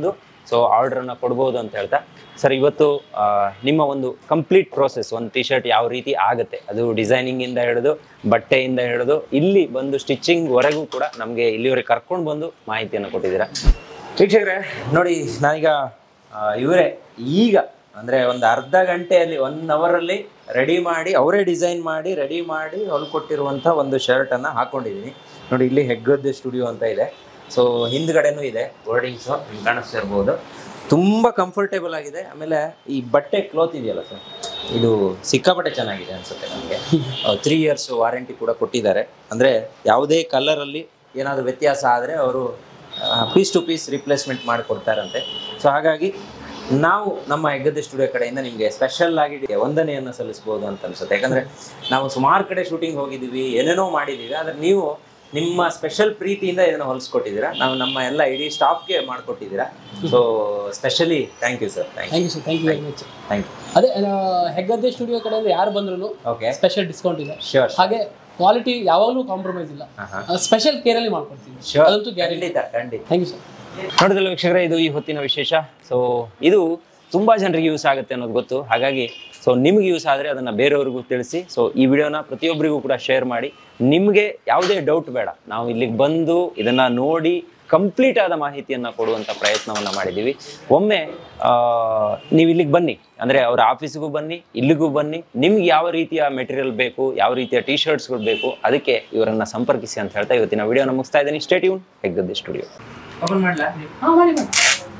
ಸೊ ಆರ್ಡ್ರನ್ನ ಕೊಡ್ಬೋದು ಅಂತ ಹೇಳ್ತಾ ಸರ್ ಇವತ್ತು ಆ, ನಿಮ್ಮ ಒಂದು ಕಂಪ್ಲೀಟ್ ಪ್ರೋಸೆಸ್ ಒಂದು ಟಿ ಶರ್ಟ್ ಯಾವ ರೀತಿ ಆಗುತ್ತೆ ಅದು ಡಿಸೈನಿಂಗ್ ಇಂದ ಹಿಡಿದು ಬಟ್ಟೆಯಿಂದ ಹಿಡಿದು ಇಲ್ಲಿ ಬಂದು ಸ್ಟಿಚಿಂಗ್ ವರೆಗೂ ಕೂಡ ನಮಗೆ ಇಲ್ಲಿವರೆಗೆ ಕರ್ಕೊಂಡು ಬಂದು ಮಾಹಿತಿಯನ್ನು ಕೊಟ್ಟಿದ್ದೀರಾ ವೀಕ್ಷಕರೇ ನೋಡಿ ನಾನೀಗ ಇವರೇ ಈಗ ಅಂದರೆ ಒಂದು ಅರ್ಧ ಗಂಟೆಯಲ್ಲಿ ಒನ್ ಅವರಲ್ಲಿ ರೆಡಿ ಮಾಡಿ ಅವರೇ ಡಿಸೈನ್ ಮಾಡಿ ರೆಡಿ ಮಾಡಿ ಹೊಲ್ಕೊಟ್ಟಿರುವಂಥ ಒಂದು ಶರ್ಟನ್ನು ಹಾಕ್ಕೊಂಡಿದ್ದೀನಿ ನೋಡಿ ಇಲ್ಲಿ ಹೆಗ್ಗದ್ದೆ ಸ್ಟುಡಿಯೋ ಅಂತ ಇದೆ ಸೊ ಹಿಂದ್ಗಡೆನೂ ಇದೆ ವರ್ಡಿಂಗ್ಸು ನಿಮ್ಗೆ ಕಾಣಿಸ್ತಿರ್ಬೋದು ತುಂಬ ಕಂಫರ್ಟೇಬಲ್ ಆಗಿದೆ ಆಮೇಲೆ ಈ ಬಟ್ಟೆ ಕ್ಲೋತ್ ಇದೆಯಲ್ಲ ಸರ್ ಇದು ಸಿಕ್ಕಾಪಟ್ಟೆ ಚೆನ್ನಾಗಿದೆ ಅನ್ಸುತ್ತೆ ನನಗೆ ತ್ರೀ ಇಯರ್ಸ್ ವಾರಂಟಿ ಕೂಡ ಕೊಟ್ಟಿದ್ದಾರೆ ಅಂದರೆ ಯಾವುದೇ ಕಲರಲ್ಲಿ ಏನಾದರೂ ವ್ಯತ್ಯಾಸ ಆದರೆ ಅವರು ಪೀಸ್ ಟು ಪೀಸ್ ರಿಪ್ಲೇಸ್ಮೆಂಟ್ ಮಾಡಿಕೊಡ್ತಾರಂತೆ ಸೊ ಹಾಗಾಗಿ ನಾವು ನಮ್ಮ ಹೆಗ್ಗದ್ದೆ ಸ್ಟುಡಿಯೋ ಕಡೆಯಿಂದ ನಿಮಗೆ ಸ್ಪೆಷಲ್ ಆಗಿ ವಂದನೆಯನ್ನು ಸಲ್ಲಿಸ್ಬೋದು ಅಂತ ಅನ್ಸುತ್ತೆ ಯಾಕಂದರೆ ನಾವು ಸುಮಾರು ಕಡೆ ಶೂಟಿಂಗ್ ಹೋಗಿದ್ದೀವಿ ಏನೇನೋ ಮಾಡಿದ್ದೀವಿ ಆದರೆ ನೀವು ನಿಮ್ಮ ಸ್ಪೆಷಲ್ ಪ್ರೀತಿಯಿಂದ ಇದನ್ನು ಹೊಲಿಸ್ಕೊಟ್ಟಿದ್ದೀರಾ ನಾವು ನಮ್ಮ ಎಲ್ಲ ಇಡೀ ಸ್ಟಾಫ್ಗೆ ಮಾಡಿಕೊಟ್ಟಿದ್ದೀರಾ so specially thank you sir thank you thank you thank you very much thank you ಅದೇ ಆ, ಹೆಗ್ಗದ್ದೆ ಸ್ಟುಡಿಯೋ ಕಡೆಯಿಂದ ಯಾರು ಬಂದ್ರು ಓಕೆ ಸ್ಪೆಷಲ್ ಡಿಸ್ಕೌಂಟ್ ಇದೆ ಶ್ಯೂರ್ ಹಾಗೆ ಕ್ವಾಲಿಟಿ ಯಾವಾಗಲೂ ಕಾಂಪ್ರಮೈಸ್ ಇಲ್ಲ ಹಾಂ ಹಾಂ ಸ್ಪೆಷಲ್ ಕೇರಲ್ಲಿ ಮಾಡ್ಕೊಡ್ತೀವಿ ಶ್ಯೂರ್ ಅದಂತೂ ಗ್ಯಾರಂಟಿ ಖಂಡಿತ ಖಂಡಿತ ಥ್ಯಾಂಕ್ ಯು ಸರ್ ನೋಡಿದ್ರಲ್ಲ ವೀಕ್ಷಕರೇ ಇದು ಈ ಹೊತ್ತಿನ ವಿಶೇಷ ಸೊ ಇದು ತುಂಬಾ ಜನರಿಗೆ ಯೂಸ್ ಆಗುತ್ತೆ ಅನ್ನೋದು ಗೊತ್ತು ಹಾಗಾಗಿ ಸೊ ನಿಮ್ಗೆ ಯೂಸ್ ಆದರೆ ಅದನ್ನ ಬೇರೆಯವ್ರಿಗೂ ತಿಳಿಸಿ ಸೊ ಈ ವಿಡಿಯೋನ ಪ್ರತಿಯೊಬ್ಬರಿಗೂ ಕೂಡ ಶೇರ್ ಮಾಡಿ ನಿಮಗೆ ಯಾವುದೇ ಡೌಟ್ ಬೇಡ ನಾವು ಇಲ್ಲಿಗೆ ಬಂದು ಇದನ್ನ ನೋಡಿ ಕಂಪ್ಲೀಟ್ ಆದ ಮಾಹಿತಿಯನ್ನ ಕೊಡುವಂತ ಪ್ರಯತ್ನವನ್ನ ಮಾಡಿದ್ದೀವಿ ಒಮ್ಮೆ ಆ, ನೀವು ಇಲ್ಲಿಗೆ ಬನ್ನಿ ಅಂದ್ರೆ ಅವರ ಆಫೀಸಿಗೂ ಬನ್ನಿ ಇಲ್ಲಿಗೂ ಬನ್ನಿ ನಿಮ್ಗೆ ಯಾವ ರೀತಿಯ ಮೆಟೀರಿಯಲ್ ಬೇಕು ಯಾವ ರೀತಿಯ ಟಿ ಶರ್ಟ್ಸ್ಗಳು ಬೇಕು ಅದಕ್ಕೆ ಇವರನ್ನ ಸಂಪರ್ಕಿಸಿ ಅಂತ ಹೇಳ್ತಾ ಇವತ್ತಿನ ವಿಡಿಯೋನ ಮುಗಿಸ್ತಾ ಇದ್ದೀನಿ ಸ್ಟೇಟ್ ಯೂನ್ ಹೆಗ್ಗದ್ದೆ ಸ್ಟುಡಿಯೋ ಓಪನ್ ಮಾಡ್ಲಾ ಹಾಂ ಮಾಡಿ ಮಾಡಿ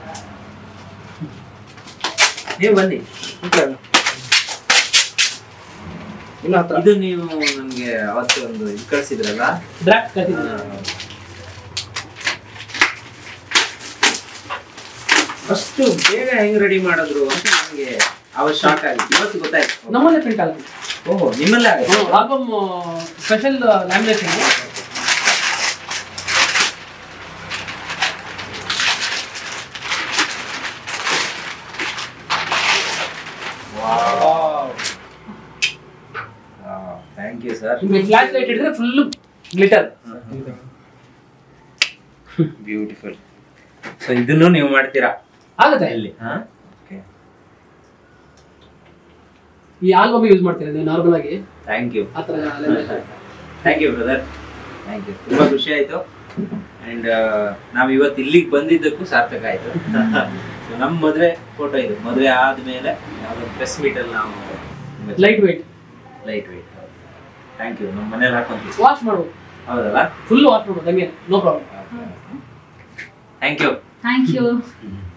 ನೀವು ಬನ್ನಿ ಇದು ನೀವು ನಮ್ಗೆ ಅವತ್ತು ಒಂದು ಇದು ಕಳಿಸಿದ್ರಲ್ಲ ಡ್ರಾಫ್ಟ್ ಕಳ್ಸಿದ್ದೀನಿ ಅಷ್ಟು ಬೇಗ ಹೆಂಗ್ ರೆಡಿ ಮಾಡಿದ್ರು ಅಂತ ನಮ್ಗೆ ಅವ ಶಾಕ್ ಆಗಿತ್ತು ಇವತ್ತು ಗೊತ್ತಾಯ್ತು ನಮ್ಮಲ್ಲೇ ಪ್ರಿಂಟ್ ಆಗುತ್ತೆ ಓಹೋ ನಿಮ್ಮಲ್ಲೇ ಆಗುತ್ತೆ album special lamination thank you sir ನಿಮಗೆ ಫ್ಲಾಶ್ ಲೈಟ್ ಹಿಡಿದ್ರೆ ಫುಲ್ ಗ್ಲಿಟರ್ ಬ್ಯೂಟಿಫುಲ್ ಸೊ ಇದನ್ನು ನೀವು ಮಾಡ್ತೀರಾ ಆಗುತ್ತೆ ಇಲ್ಲಿ ಹಾ ಓಕೆ ಈ ಆಲ್ಬಮ್ ಯೂಸ್ ಮಾಡ್ತೀರಾ ನೀವು ನಾರ್ಮಲ್ ಆಗಿ ಥ್ಯಾಂಕ್ ಯು ಆ ಥರ thank you brother thank you ತುಂಬಾ ಖುಷಿ ಆಯ್ತು ಅಂಡ್ ನಾವು ಇವತ್ತು ಇಲ್ಲಿಗೆ ಬಂದಿದ್ದಕ್ಕೂ ಸಾರ್ಥಕ ಆಯ್ತು So, ನಮ್ಮ ಮದುವೆ ಫೋಟೋ ಇದು ಮದುವೆ ಆದ್ಮೇಲೆ ಯಾವುದೋ ಪ್ರೆಸ್ ಮೀಟ್ ಅಲ್ಲಿ ನಾವು light weight light weight thank you ನಮ್ಮ ಮನೇಲಿ ಹಾಕೊಂತೀವಿ ವಾಶ್ ಮಾಡ್ಬೋದು ಹೌದಲ್ಲ ಫುಲ್ ವಾಶ್ ಮಾಡ್ಬೋದು ಹಂಗೆ no problem thank you Thank you.